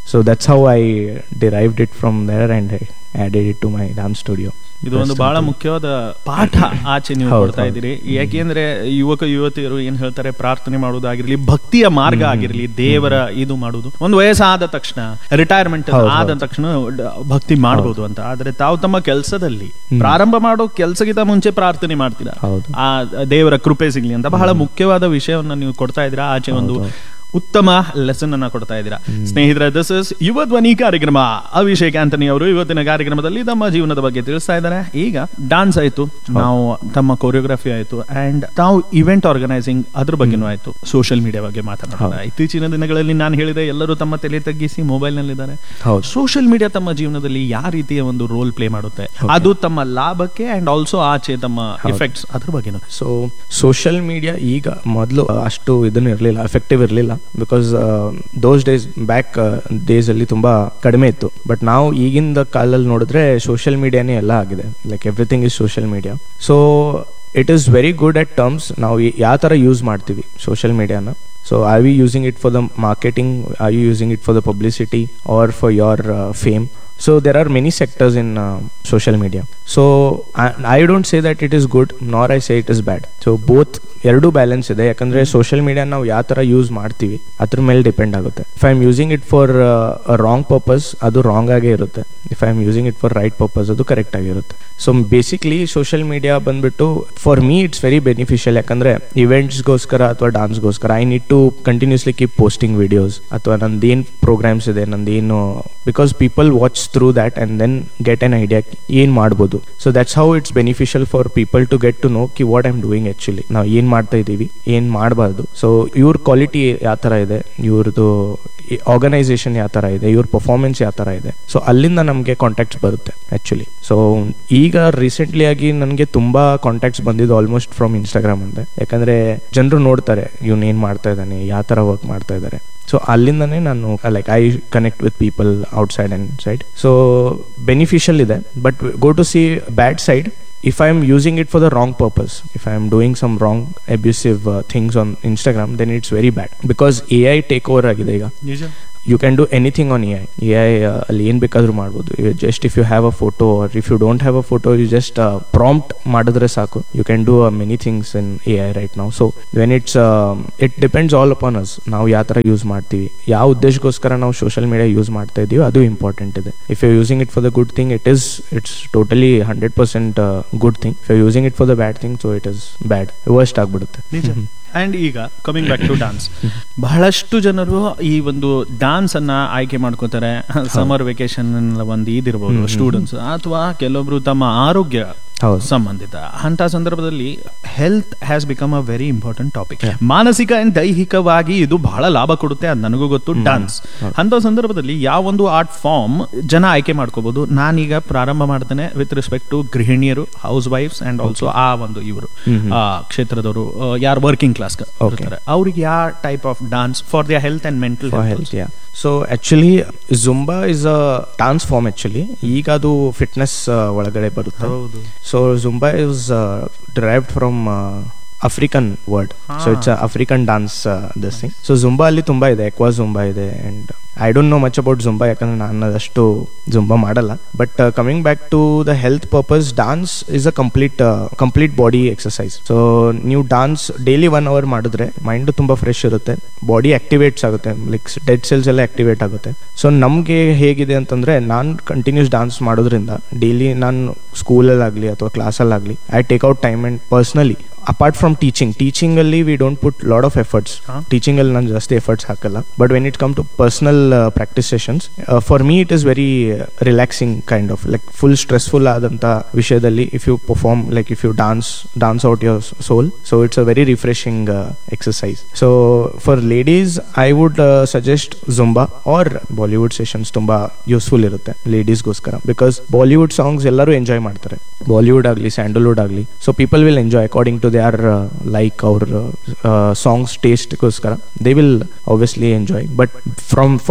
so that's how I derived it from there and I added it to my dance studio ಇದು ಒಂದು ಬಹಳ ಮುಖ್ಯವಾದ ಪಾಠ ಆಚೆ ನೀವು ಹೌದು, ಕೊಡ್ತಾ ಹೌದು. ಇದ್ದೀರಿ ಯಾಕೆಂದ್ರೆ ಯುವಕ ಯುವತಿಯರು ಏನ್ ಹೇಳ್ತಾರೆ ಪ್ರಾರ್ಥನೆ ಮಾಡುವುದಾಗಿರ್ಲಿ ಭಕ್ತಿಯ ಮಾರ್ಗ ಆಗಿರ್ಲಿ ದೇವರ ಇದು ಮಾಡುವುದು ಒಂದು ವಯಸ್ಸಾದ ತಕ್ಷಣ ರಿಟೈರ್ಮೆಂಟ್ ಹೌದು, ಆದ ಹೌದು. ತಕ್ಷಣ ಡ- ಭಕ್ತಿ ಮಾಡಬಹುದು ಅಂತ ಆದ್ರೆ ತಾವು ತಮ್ಮ ಕೆಲಸದಲ್ಲಿ ಪ್ರಾರಂಭ ಮಾಡೋ ಕೆಲಸಕ್ಕಿಂತ ಮುಂಚೆ ಪ್ರಾರ್ಥನೆ ಮಾಡ್ತೀರಾ ಹೌದು. ಆ ದೇವರ ಕೃಪೆ ಸಿಗ್ಲಿ ಅಂತ ಬಹಳ ಮುಖ್ಯವಾದ ವಿಷಯವನ್ನ ನೀವು ಕೊಡ್ತಾ ಇದ್ದೀರಾ ಆಚೆ ಒಂದು ಉತ್ತಮ ಲೆಸನ್ ಅನ್ನ ಕೊಡ್ತಾ ಇದ್ದೀರಾ ಸ್ನೇಹಿತರೆ ದಿಸ್ ಇಸ್ ಯುವ ಧ್ವನಿ ಕಾರ್ಯಕ್ರಮ ಅಭಿಷೇಕ್ ಆಂಟನಿ ಅವರು ಇವತ್ತಿನ ಕಾರ್ಯಕ್ರಮದಲ್ಲಿ ತಮ್ಮ ಜೀವನದ ಬಗ್ಗೆ ತಿಳಿಸ್ತಾ ಇದ್ದಾರೆ ಈಗ ಡಾನ್ಸ್ ಆಯ್ತು ನಾವು ತಮ್ಮ ಕೊರಿಯೋಗ್ರಫಿ ಆಯ್ತು ಅಂಡ್ ತಾವು ಇವೆಂಟ್ ಆರ್ಗನೈಸಿಂಗ್ ಅದ್ರ ಬಗ್ಗೆನೂ ಆಯ್ತು ಸೋಷಿಯಲ್ ಮೀಡಿಯಾ ಬಗ್ಗೆ ಮಾತನಾಡೋಣ ಇತ್ತೀಚಿನ ದಿನಗಳಲ್ಲಿ ನಾನು ಹೇಳಿದೆ ಎಲ್ಲರೂ ತಮ್ಮ ತಲೆ ತಗ್ಗಿಸಿ ಮೊಬೈಲ್ ನಲ್ಲಿದ್ದಾರೆ ಹೌದು. ಸೋಷಿಯಲ್ ಮೀಡಿಯಾ ತಮ್ಮ ಜೀವನದಲ್ಲಿ ಯಾವ ರೀತಿಯ ಒಂದು ರೋಲ್ ಪ್ಲೇ ಮಾಡುತ್ತೆ ಅದು ತಮ್ಮ ಲಾಭಕ್ಕೆ ಅಂಡ್ ಆಲ್ಸೋ ಆಚೆ ತಮ್ಮ ಎಫೆಕ್ಟ್ಸ್ ಅದ್ರ ಬಗ್ಗೆನೂ ಸೊ ಸೋಷಿಯಲ್ ಮೀಡಿಯಾ ಈಗ ಮೊದಲು ಅಷ್ಟು ಇದನ್ನು ಇರಲಿಲ್ಲ ಎಫೆಕ್ಟಿವ್ ಇರಲಿಲ್ಲ because those days back days ಅಲ್ಲಿ ತುಂಬಾ ಕಡಿಮೆ ಇತ್ತು ಬಟ್ ನಾವು ಈಗಿಂದ ಕಾಲಲ್ಲಿ ನೋಡಿದ್ರೆ ಸೋಷಿಯಲ್ ಮೀಡಿಯಾನೇ ಎಲ್ಲ ಆಗಿದೆ like everything is social media so it is very good at terms ನಾವು ಯಾವ ಥರ ಯೂಸ್ ಮಾಡ್ತೀವಿ ಸೋಷಿಯಲ್ ಮೀಡಿಯಾನ so are we using it for the marketing are you using it for the publicity or for your fame So there are many sectors in uh, social media. So I, I don't say that it is good, nor I say it is bad. So both ಎರಡು balance ಇದೆ ಯಾಕಂದ್ರೆ social media ನಾವು ಯಾವ ಥರ use ಮಾಡ್ತೀವಿ ಅದ್ರ ಮೇಲೆ depend ಆಗುತ್ತೆ if I am using it for wrong purpose ಅದು ರಾಂಗ್ ಆಗೇ ಇರುತ್ತೆ if I am using it for right purpose ಅದು ಕರೆಕ್ಟ್ ಆಗಿರುತ್ತೆ ಸೊ ಬೇಸಿಕ್ಲಿ ಸೋಷಿಯಲ್ ಮೀಡಿಯಾ ಬಂದ್ಬಿಟ್ಟು for me it's very beneficial ಯಾಕಂದ್ರೆ ಇವೆಂಟ್ಸ್ಗೋಸ್ಕರ ಅಥವಾ ಡಾನ್ಸ್ಗೋಸ್ಕರ I need to continuously keep posting videos ಅಥವಾ ನಂದೇನು ಪ್ರೋಗ್ರಾಮ್ಸ್ ಇದೆ ನಂದೇನು because people watch through that and then get an idea ಏನ್ ಮಾಡ್ಬೋದು so that's how it's beneficial for people to get to know ಕಿ ವಾಟ್ ಐಮ್ ಡೂಯಿಂಗ್ ಆಕ್ಚುಲಿ ನಾವು ಏನ್ ಮಾಡ್ತಾ ಇದೀವಿ ಏನ್ ಮಾಡಬಾರ್ದು ಸೊ ಇವ್ರ ಕ್ವಾಲಿಟಿ ಯಾವ ತರ ಇದೆ ಇವ್ರದ್ದು ಆರ್ಗನೈಸೇಷನ್ ಯಾವ ತರ ಇದೆ ಇವ್ರ ಪರ್ಫಾರ್ಮೆನ್ಸ್ ಯಾವ ತರ ಇದೆ ಸೊ ಅಲ್ಲಿಂದ ನಮಗೆ ಕಾಂಟ್ಯಾಕ್ಟ್ಸ್ ಬರುತ್ತೆ ಆಕ್ಚುಲಿ ಸೊ ಈಗ ರೀಸೆಂಟ್ಲಿ ಆಗಿ ನನಗೆ ತುಂಬಾ ಕಾಂಟ್ಯಾಕ್ಟ್ಸ್ ಬಂದಿದ್ದು ಆಲ್ಮೋಸ್ಟ್ ಫ್ರಮ್ ಇನ್ಸ್ಟಾಗ್ರಾಮ್ ಅಂತ ಯಾಕಂದ್ರೆ ಜನರು ನೋಡ್ತಾರೆ ಇವ್ನು ಏನ್ ಮಾಡ್ತಾ ಇದ್ದಾನೆ ಯಾವ ತರ ವರ್ಕ್ ಮಾಡ್ತಾ ಇದ್ದಾರೆ ಸೊ ಅಲ್ಲಿಂದನೇ ನಾನು like I connect with people outside and side so beneficial ಇದೆ but go to see bad side if I am using it for the wrong purpose, if I am doing some wrong abusive uh, things on Instagram, then it's very bad because AI take over ಆಗಿದೆ ಈಗ ನಿಜ you can do anything on A I A I ಅಲ್ಲಿ ಏನು ಬೇಕಾದ್ರೂ ಮಾಡ್ಬೋದು just if you have a photo or if you don't have a photo you just prompt ಮಾಡಿದ್ರೆ ಸಾಕು you can do many things in A I right ನಾವು so when it's it depends all upon us ನಾವು ಯಾವ ಥರ use ಮಾಡ್ತೀವಿ ಯಾವ ಉದ್ದೇಶಕ್ಕೋಸ್ಕರ ನಾವು social media use ಮಾಡ್ತಾ ಇದೀವಿ ಅದು ಇಂಪಾರ್ಟೆಂಟ್ ಇದೆ if you using it for the good thing it is it's totally hundred percent good thing if you using it for the bad thing so it is bad worst ಆಗ್ಬಿಡುತ್ತೆ ನಿಜ and ಈಗ coming back to dance ಬಹಳಷ್ಟು ಜನರು ಈ ಒಂದು dance ಅನ್ನ ಆಯ್ಕೆ ಮಾಡ್ಕೋತಾರೆ ಸಮರ್ ವೆಕೇಶನ್ ಒಂದು ಇದಿರ್ಬೋದು ಸ್ಟೂಡೆಂಟ್ಸ್ ಅಥವಾ ಕೆಲವೊಬ್ರು ತಮ್ಮ ಆರೋಗ್ಯ ಹೌದು. ಸಂಬಂಧಿತ ಅಂತ ಸಂದರ್ಭದಲ್ಲಿ health has become a very important topic ಮಾನಸಿಕ ಅಂಡ್ ದೈಹಿಕವಾಗಿ ಇದು ಬಹಳ ಲಾಭ ಕೊಡುತ್ತೆ ಅದು ನನಗೂ ಗೊತ್ತು ಡಾನ್ಸ್ ಅಂತ ಸಂದರ್ಭದಲ್ಲಿ ಯಾವ ಒಂದು ಆರ್ಟ್ ಫಾರ್ಮ್ ಜನ ಆಯ್ಕೆ ಮಾಡ್ಕೋಬಹುದು ನಾನೀಗ ಪ್ರಾರಂಭ ಮಾಡ್ತೇನೆ ವಿತ್ ರೆಸ್ಪೆಕ್ಟ್ ಟು ಗೃಹಿಣಿಯರು ಹೌಸ್ ವೈಫ್ಸ್ ಅಂಡ್ ಆಲ್ಸೋ ಆ ಒಂದು ಇವರು ಆ ಕ್ಷೇತ್ರದವರು ಯಾರು ವರ್ಕಿಂಗ್ ಕ್ಲಾಸ್ ಇರ್ತಾರೆ ಅವ್ರಿಗೆ ಯಾವ type of dance for their health and mental for health yeah so actually Zumba is a dance form actually ಈಗ ಅದು ಫಿಟ್ನೆಸ್ ಒಳಗಡೆ ಬರುತ್ತೆ ಹೌದು. So Zumba is derived from African word so it's African dance this thing so Zumba ಅಲ್ಲಿ ತುಂಬಾ ಇದೆ aqua Zumba ಇದೆ and I don't know much about Zumba ಯಾಕಂದ್ರೆ ನಾನು ಅದಷ್ಟು ಜುಂಬಾ ಮಾಡಲ್ಲ but coming back to the health purpose dance is a complete complete body exercise so ನೀವು dance daily one hour ಮಾಡಿದ್ರೆ ಮೈಂಡ್ ತುಂಬಾ ಫ್ರೆಶ್ ಇರುತ್ತೆ body activates ಆಗುತ್ತೆ like dead cells ಎಲ್ಲ ಆಕ್ಟಿವೇಟ್ ಆಗುತ್ತೆ ಸೊ ನಮಗೆ ಹೇಗಿದೆ ಅಂತಂದ್ರೆ ನಾನು ಕಂಟಿನ್ಯೂಸ್ ಡಾನ್ಸ್ ಮಾಡೋದ್ರಿಂದ ಡೈಲಿ ನಾನು ಸ್ಕೂಲಲ್ಲಾಗಲಿ ಅಥವಾ ಕ್ಲಾಸಲ್ಲಾಗಲಿ I take out time and personally apart from teaching teaching ಅಲ್ಲಿ we don't put lot of efforts teaching ಅಲ್ಲಿ ನಾನು ಜಾಸ್ತಿ ಎಫರ್ಟ್ಸ್ ಹಾಕಲ್ಲ but when it come to personal practice sessions for me it is very relaxing kind of like full stressful ಆದಂತ ವಿಷಯದಲ್ಲಿ if you perform like if you dance dance out your soul so it's a very refreshing exercise so for ladies I would suggest Zumba or Bollywood sessions ತುಂಬಾ useful ಇರುತ್ತೆ ಲೇಡೀಸ್ಗೋಸ್ಕರ because Bollywood songs ಎಲ್ಲರೂ enjoy ಮಾಡ್ತಾರೆ ಬಾಲಿವುಡ್ ಆಗಲಿ ಸ್ಯಾಂಡಲ್ವುಡ್ ಆಗಲಿ so people will enjoy according to they are like ಅವ್ರ songs ಟೇಸ್ಟ್ಗೋಸ್ಕರ they will obviously enjoy but from for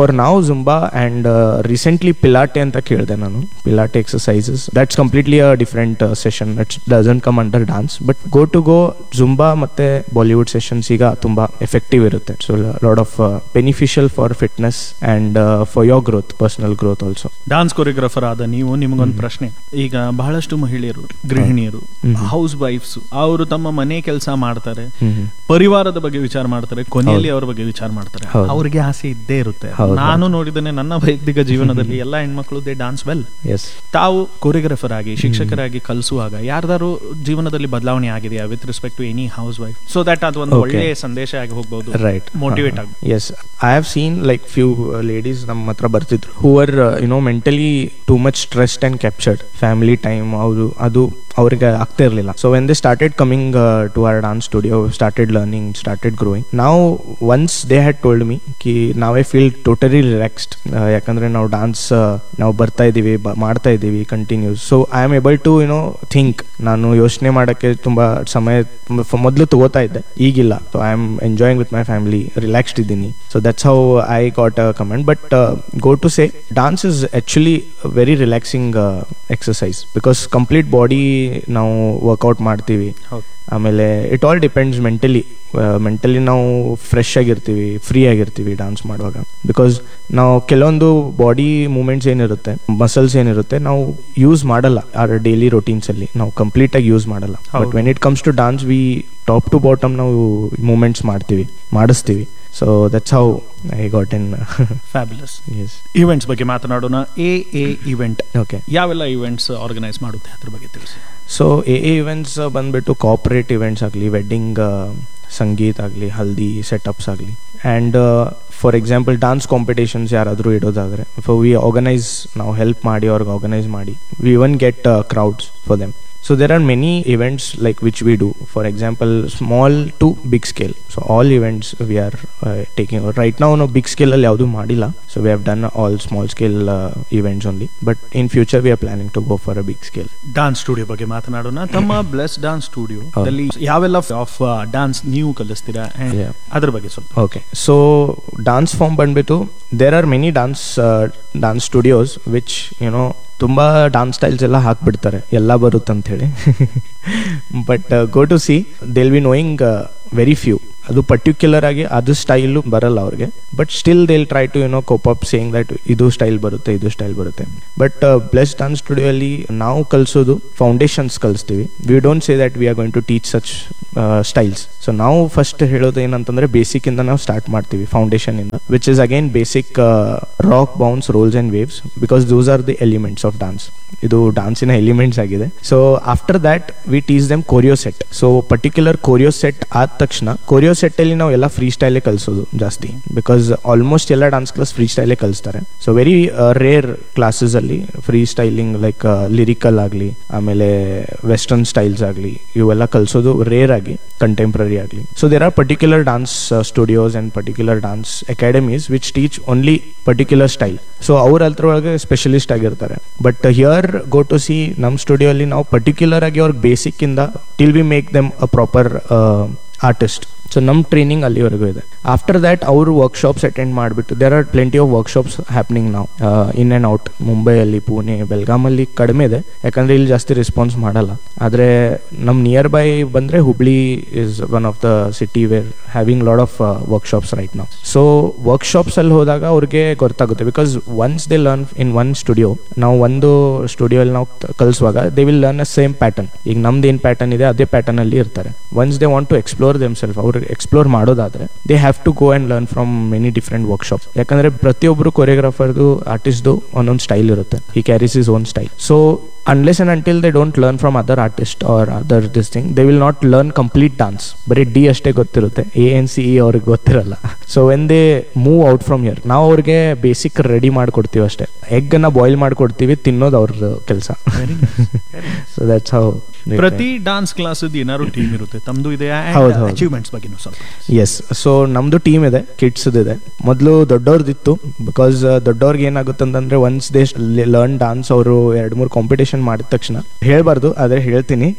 for ನಾವು ಜುಂಬಾ ಆ್ಯಂಡ್ ರೀಸೆಂಟ್ಲಿ ಪಿಲಾಟೆ ಅಂತ ಕೇಳಿದೆ ನಾನು Pilates exercises that's completely a different session that's doesn't come under dance but go to go Zumba ಮತ್ತೆ Bollywood sessions ಈಗ ತುಂಬಾ effective ಇರುತ್ತೆ so lot of beneficial for fitness and for your growth personal growth also dance choreographer ಆದ ನೀವು ನಿಮಗೊಂದು ಪ್ರಶ್ನೆ ಈಗ ಬಹಳಷ್ಟು ಮಹಿಳೆಯರು ಗೃಹಿಣಿಯರು ಹ್ಮ್. ಹೌಸ್ ವೈಫ್ಸ್ ಅವರು ತಮ್ಮ ಮನೆ ಕೆಲಸ ಮಾಡ್ತಾರೆ ಹ್ಮ್ ಪರಿವಾರದ ಬಗ್ಗೆ ವಿಚಾರ ಮಾಡ್ತಾರೆ ಕೊನೆಯಲ್ಲಿ ಅವ್ರ ಬಗ್ಗೆ ವಿಚಾರ ಮಾಡ್ತಾರೆ ಹೌದು. ಅವ್ರಿಗೆ ಆಸೆ ಇದ್ದೇ ಇರುತ್ತೆ ಹೌದು, ನಾನು ನೋಡಿದ್ದೇನೆ ನನ್ನ ವೈಯಕ್ತಿಕ ಜೀವನದಲ್ಲಿ ಎಲ್ಲ ಹೆಣ್ಮಕ್ಳು ದೇ ಡಾನ್ಸ್ ವೆಲ್ ಎಸ್ ತಾವು ಕೊರಿಯೋಗ್ರಾಫರ್ ಆಗಿ ಶಿಕ್ಷಕರಾಗಿ ಕಲಿಸುವಾಗ ಯಾರ್ದಾರು ಜೀವನದಲ್ಲಿ ಬದಲಾವಣೆ ಆಗಿದೆಯಾ with respect to any housewife so that ಅದು ಒಂದು Okay. ಒಳ್ಳೆಯ ಸಂದೇಶ ಆಗಿ ಹೋಗ್ಬಹುದು ರೈಟ್ ಮೋಟಿವೇಟ್ ಆಗಿ as I have seen like few ladies ನಮ್ಮ ಹತ್ರ ಬರ್ತಿದ್ರು who are you know mentally too much stressed and captured family time ಅವರು ಅದು ಅವ್ರಿಗೆ ಆಗ್ತಾ ಇರಲಿಲ್ಲ so when they started coming to our dance studio started learning started growing ನಾವು once they had told me ಕಿ ನಾವೇ ಫೀಲ್ ಟೋಟಲಿ ರಿಲ್ಯಾಕ್ಸ್ಡ್ ಯಾಕಂದ್ರೆ ನಾವು ಡಾನ್ಸ್ ನಾವು ಬರ್ತಾ ಇದ್ದೀವಿ ಬ- ಮಾಡ್ತಾ ಇದ್ದೀವಿ continues so I am able to you know think ನಾನು ಯೋಚನೆ ಮಾಡೋಕ್ಕೆ ತುಂಬಾ ಸಮಯ ಮೊದಲು ತಗೋತಾ ಇದ್ದೆ ಈಗಿಲ್ಲ so I am enjoying with my family relaxed ಇದ್ದೀನಿ so that's how I got a comment but go to say dance is actually very relaxing exercise because complete body ನಾವು ವರ್ಕೌಟ್ ಮಾಡ್ತೀವಿ ಹೌದು ಆಮೇಲೆ it all depends mentally mentally ನಾವು fresh ಆಗಿರ್ತೀವಿ free ಆಗಿರ್ತೀವಿ dance ಮಾಡುವಾಗ because ನಾವು ಕೆಲವೊಂದು ಬಾಡಿ ಮೂಮೆಂಟ್ಸ್ ಏನಿರುತ್ತೆ ಮಸಲ್ಸ್ ಏನಿರುತ್ತೆ ನಾವು ಯೂಸ್ ಮಾಡಲ್ಲ ಆರ್ ಡೈಲಿ ರೊಟೀನ್ಸಲ್ಲಿ ನಾವು ಕಂಪ್ಲೀಟಾಗಿ ಯೂಸ್ ಮಾಡಲ್ಲ ಬಟ್ ಹೌದು. When it comes to dance we top to bottom ನಾವು ಮೂಮೆಂಟ್ಸ್ ಮಾಡ್ತೀವಿ ಮಾಡಿಸ್ತೀವಿ so that's how I got in fabulous S events ಬಗ್ಗೆ ಮಾತನಾಡೋಣ ಎ ಎ ಇವೆಂಟ್ ಓಕೆ ಯಾವೆಲ್ಲ ಇವೆಂಟ್ಸ್ ಆರ್ಗನೈಸ್ ಮಾಡುತ್ತೆ ಅದ್ರ ಬಗ್ಗೆ ತಿಳಿಸಿ ಸೊ ಎ ಎ ಇವೆಂಟ್ಸ್ ಬಂದ್ಬಿಟ್ಟು ಕಾರ್ಪೊರೇಟ್ ಇವೆಂಟ್ಸ್ ಆಗಲಿ ವೆಡ್ಡಿಂಗ್ ಸಂಗೀತ್ ಆಗಲಿ ಹಲ್ದಿ ಸೆಟಪ್ಸ್ ಆಗಲಿ and for example dance competitions ಯಾರಾದರೂ ಇಡೋದಾದರೆ ಫೋ ವಿ ಆರ್ಗನೈಸ್ ನಾವು ಹೆಲ್ಪ್ ಮಾಡಿ ಅವ್ರಿಗೆ ಆರ್ಗನೈಸ್ ಮಾಡಿ V one get crowds for them so there are many events like which we do for example small to big scale so all events we are taking right ನಾವು ನಾವು big ಸ್ಕೇಲಲ್ಲಿ ಯಾವುದೂ ಮಾಡಿಲ್ಲ so we have done all small scale events only but in future we are planning to go for a big scale dance studio ಬಗ್ಗೆ ಮಾತನಾಡೋಣ ತಮ್ಮ bless dance studio ಹೌದು. ದಲ್ಲಿ ಯಾವೆಲ್ಲ ಆಫ್ ಡಾನ್ಸ್ ನೀವು ಕಲಿಸ್ತೀರಾ and Yeah. ಅದ್ರ ಬಗ್ಗೆ ಸ್ವಲ್ಪ ಓಕೆ ಸೊ ಡಾನ್ಸ್ ಫಾರ್ಮ್ ಬಂದ್ಬಿಟ್ಟು there are many dance dance studios which you know ತುಂಬ ಡಾನ್ಸ್ ಸ್ಟೈಲ್ಸ್ ಎಲ್ಲ ಹಾಕ್ಬಿಡ್ತಾರೆ ಎಲ್ಲ ಬರುತ್ತೆ ಅಂತ ಹೇಳಿ but go to see they'll be knowing very few ಅದು ಪರ್ಟಿಕ್ಯುಲರ್ ಆಗಿ ಅದು ಸ್ಟೈಲು ಬರಲ್ಲ ಅವ್ರಿಗೆ but still they'll try to you know cope up saying that ಇದು ಸ್ಟೈಲ್ ಬರುತ್ತೆ ಇದು ಸ್ಟೈಲ್ ಬರುತ್ತೆ ಬಟ್ ಬ್ಲೆಸ್ ಡಾನ್ಸ್ ಸ್ಟುಡಿಯೋ ಅಲ್ಲಿ ನಾವು ಕಲಿಸೋದು ಫೌಂಡೇಶನ್ಸ್ ಕಲಿಸ್ತೀವಿ we don't say that we are going to teach such styles so ನಾವು ಫಸ್ಟ್ ಹೇಳೋದು ಏನಂತಂದ್ರೆ ಬೇಸಿಕ್ ಇಂದ ನಾವು ಸ್ಟಾರ್ಟ್ ಮಾಡ್ತೀವಿ ಫೌಂಡೇಶನ್ ಇಂದ which is again basic rock bounce rolls and waves because those are the elements of dance ಇದು ಡಾನ್ಸಿನ elements ಆಗಿದೆ so after that we teach them choreo set so particular choreo set ಆದ ತಕ್ಷಣ choreo set ಅಲ್ಲಿ ನಾವು ಎಲ್ಲ free ಸ್ಟೈಲೇ ಕಲಿಸೋದು ಜಾಸ್ತಿ ಬಿಕಾಸ್ ಆಲ್ಮೋಸ್ಟ್ ಎಲ್ಲ ಡಾನ್ಸ್ ಕ್ಲಾಸ್ ಫ್ರೀ ಸ್ಟೈಲೇ ಕಲಿಸ್ತಾರೆ ಸೊ ವೆರಿ ರೇರ್ ಕ್ಲಾಸಸ್ ಅಲ್ಲಿ ಫ್ರೀ ಸ್ಟೈಲಿಂಗ್ ಲೈಕ್ ಲಿರಿಕಲ್ ಆಗಲಿ ಆಮೇಲೆ ವೆಸ್ಟರ್ನ್ ಸ್ಟೈಲ್ಸ್ ಆಗಲಿ ಇವೆಲ್ಲ ಕಲಿಸೋದು ರೇರ್ ಆಗಿ ಕಂಟೆಂಪ್ರರಿ ಆಗಲಿ so there are particular dance studios and particular dance academies which teach only particular style so ಅವ್ರ ಅದ್ರೊಳಗೆ ಸ್ಪೆಷಲಿಸ್ಟ್ ಆಗಿರ್ತಾರೆ but here go to see ನಮ್ಮ ಸ್ಟುಡಿಯೋ ಅಲ್ಲಿ ನಾವು ಪರ್ಟಿಕ್ಯುಲರ್ ಆಗಿ ಅವ್ರಿಗೆ ಬೇಸಿಕ್ ಇಂದ till we make them a proper artist so ನಮ್ಮ ಟ್ರೈನಿಂಗ್ ಅಲ್ಲಿವರೆಗೂ ಇದೆ ಆಫ್ಟರ್ ದ್ಯಾಟ್ ಅವರು ವರ್ಕ್ಶಾಪ್ಸ್ ಅಟೆಂಡ್ ಮಾಡಿಬಿಟ್ಟು there are plenty of workshops happening ನಾವು ಇನ್ ಆ್ಯಂಡ್ ಔಟ್ ಮುಂಬೈಯಲ್ಲಿ ಪುಣೆ ಬೆಲ್ಗಾಮಲ್ಲಿ ಕಡಿಮೆ ಇದೆ ಯಾಕಂದ್ರೆ ಇಲ್ಲಿ ಜಾಸ್ತಿ ರೆಸ್ಪಾನ್ಸ್ ಮಾಡಲ್ಲ ಆದರೆ ನಮ್ಮ ನಿಯರ್ ಬೈ ಬಂದರೆ Hubli is one of the city where having lot of workshops right ನಾವು ಸೊ ವರ್ಕ್ಶಾಪ್ಸ್ ಅಲ್ಲಿ ಹೋದಾಗ ಅವ್ರಿಗೆ ಗೊತ್ತಾಗುತ್ತೆ because once they learn in one studio ನಾವು ಒಂದು ಸ್ಟುಡಿಯೋ ಅಲ್ಲಿ ನಾವು ಕಲಿಸುವಾಗ they will learn a same pattern ಈಗ ನಮ್ದು ಏನು ಪ್ಯಾಟರ್ನ್ ಇದೆ ಅದೇ ಪ್ಯಾಟರ್ನ್ ಅಲ್ಲಿ ಇರ್ತಾರೆ once they want to explore them self ಅವ್ರು ಎಕ್ಸ್ಪ್ಲೋರ್ ಮಾಡೋದಾದ್ರೆ they have to go and learn from many different workshop ಯಾಕಂದ್ರೆ ಪ್ರತಿಯೊಬ್ಬರು ಕೊರಿಯೋಗ್ರಾಫರ್ದು ಆರ್ಟಿಸ್ಟ್ದು ಒಂದೊಂದು ಸ್ಟೈಲ್ ಇರುತ್ತೆ ಈ carries his own style so unless and until they don't learn from other artist or other this thing they will not learn complete dance ಬರೀ D ಅಷ್ಟೇ ಗೊತ್ತಿರುತ್ತೆ ಎ ಎನ್ ಸಿ ಇ ಅವ್ರಿಗೆ ಗೊತ್ತಿರಲ್ಲ so when they move out from here ನಾವು ಅವ್ರಿಗೆ basic ready ಮಾಡ್ಕೊಡ್ತೀವಿ ಅಷ್ಟೇ egg ಅನ್ನ ಬಾಯ್ಲ್ ಮಾಡ್ಕೊಡ್ತೀವಿ ತಿನ್ನೋದು ಅವ್ರ ಕೆಲಸ ಸೊ ದಟ್ಸ್ ಹೌ ಪ್ರತಿ ಡಾನ್ಸ್ ಕ್ಲಾಸ್ ಏನಾದ್ರು ಟೀಮ್ ಇರುತ್ತೆ ತಮ್ದು ಇದೆಯಾ ಹೌದು, ಹೌದು. ಅಚೀವ್ಮೆಂಟ್ಸ್ ಬಗ್ಗೆ ಬಗ್ಗೆನೂ ಸ್ವಲ್ಪ ಎಸ್ ಸೊ ನಮ್ದು ಟೀಮ್ ಇದೆ ಕಿಡ್ಸ್ ಇದೆ ಮೊದಲು ದೊಡ್ಡವ್ರದಿತ್ತು ಬಿಕಾಸ್ ದೊಡ್ಡವ್ರಿಗೆ ಏನಾಗುತ್ತೆ ಅಂತಂದ್ರೆ ಒನ್ಸ್ ದೇ ಲರ್ನ್ ಡಾನ್ಸ್ ಅವರು ಎರಡು ಮೂರು ಕಾಂಪಿಟೇಷನ್ ಮಾಡಿದ ತಕ್ಷಣ ಹೇಳ್ಬಾರ್ದು ಆದ್ರೆ ಹೇಳ್ತೀನಿ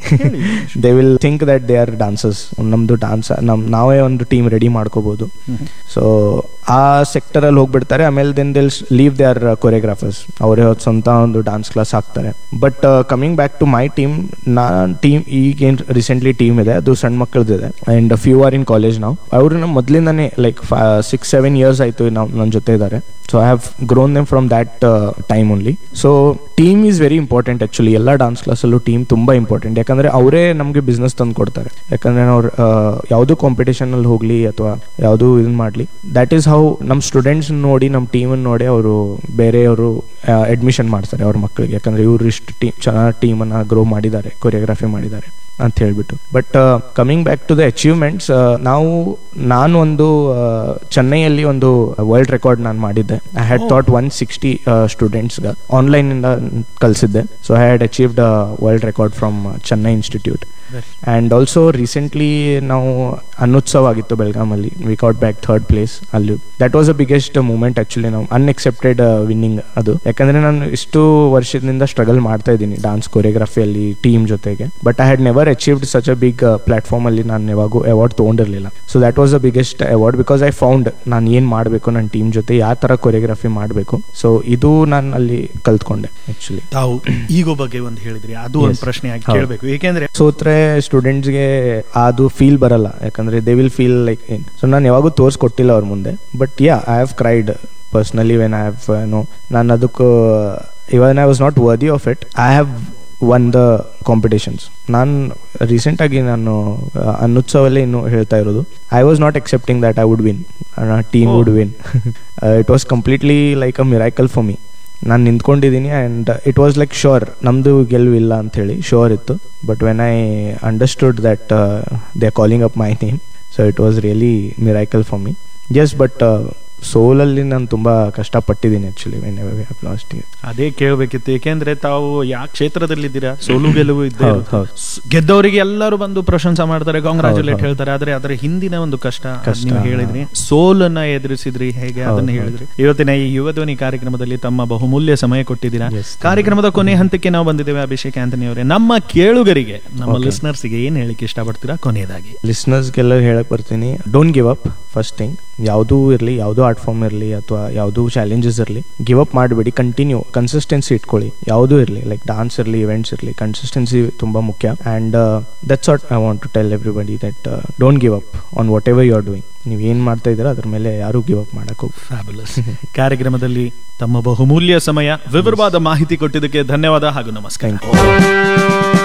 they will think that they are dances ನಮ್ದು ಡಾನ್ಸ್ ನಮ್ ನಾವೇ ಒಂದು ಟೀಮ್ ರೆಡಿ ಮಾಡ್ಕೋಬಹುದು ಸೊ ಆ ಸೆಕ್ಟರ್ ಅಲ್ಲಿ ಹೋಗ್ಬಿಡ್ತಾರೆ ಆಮೇಲೆ then they'll leave they are choreographers ಅವರೇ ಸ್ವಂತ ಒಂದು ಡಾನ್ಸ್ ಕ್ಲಾಸ್ ಹಾಕ್ತಾರೆ but coming back to my team ನಾ ಟೀಮ್ ಈಗೇನು ರೀಸೆಂಟ್ಲಿ ಟೀಮ್ ಇದೆ ಅದು ಸಣ್ಣ ಮಕ್ಕಳದಿದೆ and few are in college ನಾವು ಅವ್ರನ್ನ ಮೊದಲಿಂದಾನೇ ಲೈಕ್ ಸಿಕ್ಸ್ ಸೆವೆನ್ ಇಯರ್ಸ್ ಆಯ್ತು ನಾವು ನನ್ನ ಜೊತೆ ಇದ್ದಾರೆ so I have grown them from that time only so team is very important actually ಎಲ್ಲ ಡಾನ್ಸ್ ಕ್ಲಾಸಲ್ಲೂ ಟೀಮ್ ತುಂಬಾ ಇಂಪಾರ್ಟೆಂಟ್ ಯಾಕಂದ್ರೆ ಅವರೇ ನಮಗೆ ಬಿಸ್ನೆಸ್ ತಂದು ಕೊಡ್ತಾರೆ ಯಾಕಂದ್ರೆ ನಾವು ಯಾವುದೋ ಕಾಂಪಿಟೇಷನ್ ಅಲ್ಲಿ ಹೋಗ್ಲಿ ಅಥವಾ ಯಾವುದು ಇದನ್ನ ಮಾಡಲಿ ದಟ್ ಈಸ್ ಹೌ ನಮ್ಮ ಸ್ಟೂಡೆಂಟ್ಸ್ ನೋಡಿ ನಮ್ಮ ಟೀಮ್ ನೋಡಿ ಅವರು ಬೇರೆಯವರು ಅಡ್ಮಿಷನ್ ಮಾಡ್ತಾರೆ ಅವ್ರ ಮಕ್ಕಳಿಗೆ ಯಾಕಂದ್ರೆ ಇವ್ರು ಇಷ್ಟು ಟೀಮ್ ಚೆನ್ನಾಗಿ ಟೀಮನ್ನು ಗ್ರೋ ಮಾಡಿದ್ದಾರೆ ಕೊರಿಯೋಗ್ರಫಿ ಮಾಡಿದ್ದಾರೆ ಅಂತ ಹೇಳ್ಬಿಟ್ಟು but coming back to the achievements ನಾವು ನಾನು ಒಂದು ಆ, ಚೆನ್ನೈಯಲ್ಲಿ ಒಂದು ವರ್ಲ್ಡ್ ರೆಕಾರ್ಡ್ ನಾನು ಮಾಡಿದ್ದೆ I had thought one sixty ಸ್ಟೂಡೆಂಟ್ಸ್ಗೆ ಆನ್ಲೈನಿಂದ ಕಲಿಸಿದ್ದೆ so I had achieved world record from Chennai institute and also recently ನಾವು ಅನ್ನೋತ್ಸವ ಆಗಿತ್ತು ಬೆಳಗಾಮಲ್ಲಿ we got back third place ಅಲ್ಲಿ that was a biggest moment actually ನಾವು ಅನ್ಎಕ್ಸೆಪ್ಟೆಡ್ ವಿನ್ನಿಂಗ್ ಅದು ಯಾಕಂದ್ರೆ ನಾನು ಇಷ್ಟು ವರ್ಷದಿಂದ ಸ್ಟ್ರಗಲ್ ಮಾಡ್ತಾ ಇದ್ದೀನಿ ಡಾನ್ಸ್ ಕೊರಿಯೋಗ್ರಫಿಯಲ್ಲಿ ಟೀಮ್ ಜೊತೆಗೆ but I had never achieved such a big platform ಅಲ್ಲಿ ನಾನು ಯಾವಾಗೂ ಅವಾರ್ಡ್ ತೊಗೊಂಡಿರಲಿಲ್ಲ so that was a biggest award because I found ನಾನು ಏನು ಮಾಡಬೇಕು ನನ್ನ ಟೀಮ್ ಜೊತೆ ಯಾವ ಥರ ಕೊರಿಯೋಗ್ರಫಿ ಮಾಡಬೇಕು ಸೊ ಇದು ನಾನು ಅಲ್ಲಿ ಕಲ್ತ್ಕೊಂಡೆ ಆಕ್ಚುಲಿ ತಾವು ಈಗೋ ಬಗ್ಗೆ ಒಂದು ಹೇಳಿದ್ರಿ ಅದು ಒಂದು Yes. ಪ್ರಶ್ನೆ ಆಗಿ ಹೌದು. ಕೇಳಬೇಕು ಏಕೆಂದ್ರೆ ಸೋತ್ರೆ ಸ್ಟೂಡೆಂಟ್ಸ್ಗೆ ಅದು ಫೀಲ್ ಬರಲ್ಲ ಯಾಕಂದ್ರೆ ದೇ ವಿಲ್ ಫೀಲ್ ಲೈಕ್ ಏನ್ ಸೊ ನಾನು ಯಾವಾಗೂ ತೋರಿಸ್ಕೊಟ್ಟಿಲ್ಲ ಅವ್ರ ಮುಂದೆ but ya I have cried personally when I have know ನಾನು ಅದಕ್ಕೆ even I was not worthy of it I have won the competitions ನಾನು ರೀಸೆಂಟಾಗಿ ನಾನು ಆ, ಅನ್ನೋತ್ಸವಲ್ಲೇ ಇನ್ನು ಹೇಳ್ತಾ ಇರೋದು I was not expecting that I would win team would win it was completely like a miracle for me ನಾನು ನಿಂತ್ಕೊಂಡಿದ್ದೀನಿ and it was like sure ನಮ್ಮದು ಗೆಲುವಿಲ್ಲ ಅಂಥೇಳಿ ಶೋರ್ ಇತ್ತು but when I understood that they are calling up my name so it was really miracle for me just but ಸೋಲಲ್ಲಿ ನಾನು ತುಂಬ ಕಷ್ಟಪಟ್ಟಿದ್ದೀನಿ actually when have last year ಅದೇ ಕೇಳಬೇಕಿತ್ತು ಏಕೆಂದ್ರೆ ತಾವು ಯಾವ ಕ್ಷೇತ್ರದಲ್ಲಿದ್ದೀರಾ ಸೋಲು ಗೆಲುವು ಇದ್ದೇ ಹೌದು, ಇರುತ್ತೆ. ಹೌದು. ಸ್- ಗೆದ್ದವರಿಗೆ ಎಲ್ಲರೂ ಬಂದು ಪ್ರಶಂಸೆ ಮಾಡ್ತಾರೆ ಕಾಂಗ್ರಾಚುಲೇಟ್ ಹೌದು. ಹೇಳ್ತಾರೆ ಆದ್ರೆ ಅದರ ಹಿಂದಿನ ಒಂದು ಕಷ್ಟ ಅದ್ ಕಷ್ಟ, ನೀವು ಹೇಳಿದ್ರಿ ಸೋಲನ್ನ ಎದುರಿಸಿದ್ರಿ ಹೇಗೆ ಹೌದು, ಅದನ್ನ ಹೌದು. ಹೇಳಿದ್ರಿ ಇವತ್ತಿನ ಈ ಯುವಧ್ವನಿ ಕಾರ್ಯಕ್ರಮದಲ್ಲಿ ತಮ್ಮ ಬಹುಮೂಲ್ಯ ಸಮಯ ಕೊಟ್ಟಿದ್ದೀರಾ Yes, thank ಕಾರ್ಯಕ್ರಮದ ಕೊನೆ ಹಂತಕ್ಕೆ ನಾವು ಬಂದಿದ್ದೇವೆ ಅಭಿಷೇಕ್ ಆಂಟನಿ ಅವರೇ ನಮ್ಮ ಕೇಳುಗರಿಗೆ ನಮ್ಮ Okay. ಲಿಸ್ನರ್ಸ್ಗೆ ಏನ್ ಹೇಳಿಕ್ಕೆ ಇಷ್ಟಪಡ್ತೀರಾ ಕೊನೆಯದಾಗಿ ಲಿಸ್ನರ್ಸ್ಗೆಲ್ಲ ಹೇಳಕ್ ಬರ್ತೀನಿ don't give up first thing ಯಾವುದೂ ಇರಲಿ ಯಾವುದೋ ಆರ್ಟ್ ಫಾರ್ಮ್ ಇರಲಿ ಅಥವಾ ಯಾವುದೂ ಚಾಲೆಂಜಸ್ ಇರಲಿ ಗಿವ್ ಅಪ್ ಮಾಡಬೇಡಿ ಕಂಟಿನ್ಯೂ ಕನ್ಸಿಸ್ಟೆನ್ಸಿ ಇಟ್ಕೊಳ್ಳಿ ಯಾವುದೂ ಇರಲಿ ಲೈಕ್ ಡಾನ್ಸ್ ಇರಲಿ ಇವೆಂಟ್ಸ್ ಇರಲಿ ಕನ್ಸಿಸ್ಟೆನ್ಸಿ ತುಂಬ ಮುಖ್ಯ and that's what I want to tell everybody that don't give up on whatever you are doing ನೀವು ಏನು ಮಾಡ್ತಾ ಇದ್ದೀರಾ ಅದ್ರ ಮೇಲೆ ಯಾರೂ ಗಿವ್ ಅಪ್ ಮಾಡಕ್ಕೆ ಹೋಗಿ ಫ್ಯಾಬುಲಸ್ ಕಾರ್ಯಕ್ರಮದಲ್ಲಿ ತಮ್ಮ ಬಹುಮೂಲ್ಯ ಸಮಯ ವಿವರವಾದ ಮಾಹಿತಿ ಕೊಟ್ಟಿದ್ದಕ್ಕೆ ಧನ್ಯವಾದ ಹಾಗೂ ನಮಸ್ಕಾರ ಥ್ಯಾಂಕ್ ಯು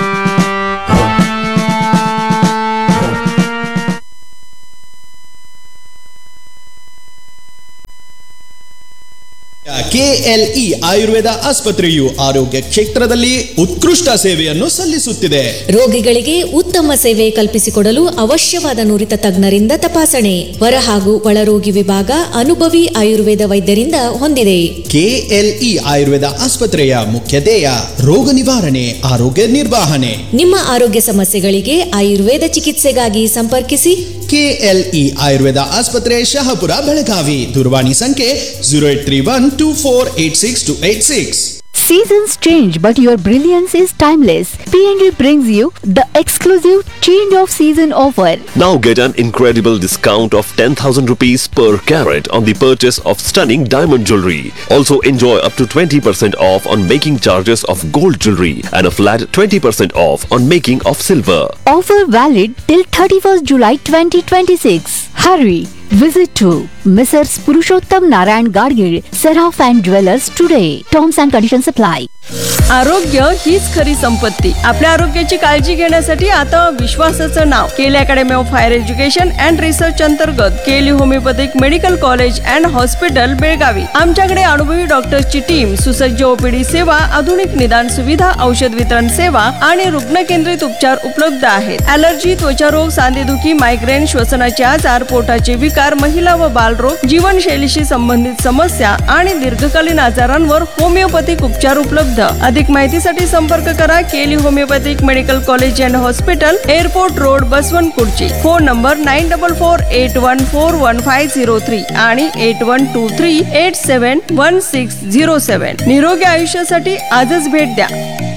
ಕೆಎಲ್ಇ ಆಯುರ್ವೇದ ಆಸ್ಪತ್ರೆಯು ಆರೋಗ್ಯ ಕ್ಷೇತ್ರದಲ್ಲಿ ಉತ್ಕೃಷ್ಟ ಸೇವೆಯನ್ನು ಸಲ್ಲಿಸುತ್ತಿದೆ ರೋಗಿಗಳಿಗೆ ಉತ್ತಮ ಸೇವೆ ಕಲ್ಪಿಸಿಕೊಡಲು ಅವಶ್ಯವಾದ ನುರಿತ ತಜ್ಞರಿಂದ ತಪಾಸಣೆ ಹೊರ ಹಾಗೂ ಒಳರೋಗಿ ವಿಭಾಗ ಅನುಭವಿ ಆಯುರ್ವೇದ ವೈದ್ಯರಿಂದ ಹೊಂದಿದೆ ಕೆಎಲ್ಇ ಆಯುರ್ವೇದ ಆಸ್ಪತ್ರೆಯ ಮುಖ್ಯ ಧ್ಯೇಯ ರೋಗ ನಿವಾರಣೆ ಆರೋಗ್ಯ ನಿರ್ವಹಣೆ ನಿಮ್ಮ ಆರೋಗ್ಯ ಸಮಸ್ಯೆಗಳಿಗೆ ಆಯುರ್ವೇದ ಚಿಕಿತ್ಸೆಗಾಗಿ ಸಂಪರ್ಕಿಸಿ ಕೆಎಲ್ಇ ಆಯುರ್ವೇದ ಆಸ್ಪತ್ರೆ ಶಹಾಪುರ ಬೆಳಗಾವಿ ದೂರವಾಣಿ ಸಂಖ್ಯೆ zero eight three one two four eight six two eight six Seasons change, but your brilliance is timeless. PNG brings you the exclusive change of season offer. Now get an incredible discount of 10,000 rupees per carat on the purchase of stunning diamond jewelry. Also enjoy up to 20% off on making charges of gold jewelry and a flat 20% off on making of silver. Offer valid till 31st July 2026. Hurry! Visit to Mrs. Purushottam Narayan Gadgil, Seraph and Dwellers today. Terms and conditions apply. आरोग्य हीच खरी संपत्ती आपल्या आरोग्याची काळजी घेण्यासाठी आता विश्वासाचं नाव KLE academy of higher education and research अंतर्गत KLE homoeopathic medical college and hospital Belagavi आमच्याकडे अनुभवी डॉक्टर्सची टीम सुसज्ज ओपीडी सेवा आधुनिक निदान सुविधा औषध वितरण सेवा आणि रुग्ण केंद्रित उपचार उपलब्ध आहेत अलर्जी त्वचारोग सांधेदुखी मायग्रेन श्वसनाचे आजार पोटाचे विकार विकार महिला व बालरोग जीवनशैलीशी संबंधित समस्या आणि दीर्घकालीन आजारांवर होमिओपॅथिक उपचार उपलब्ध अधिक माहितीसाठी संपर्क करा KLE homoeopathic medical college and hospital airport road बसवंतपूरची phone number nine double four eight one four one five zero three आणि eight one two three eight seven one six zero seven निरोगी आयुष्यासाठी आजच भेट द्या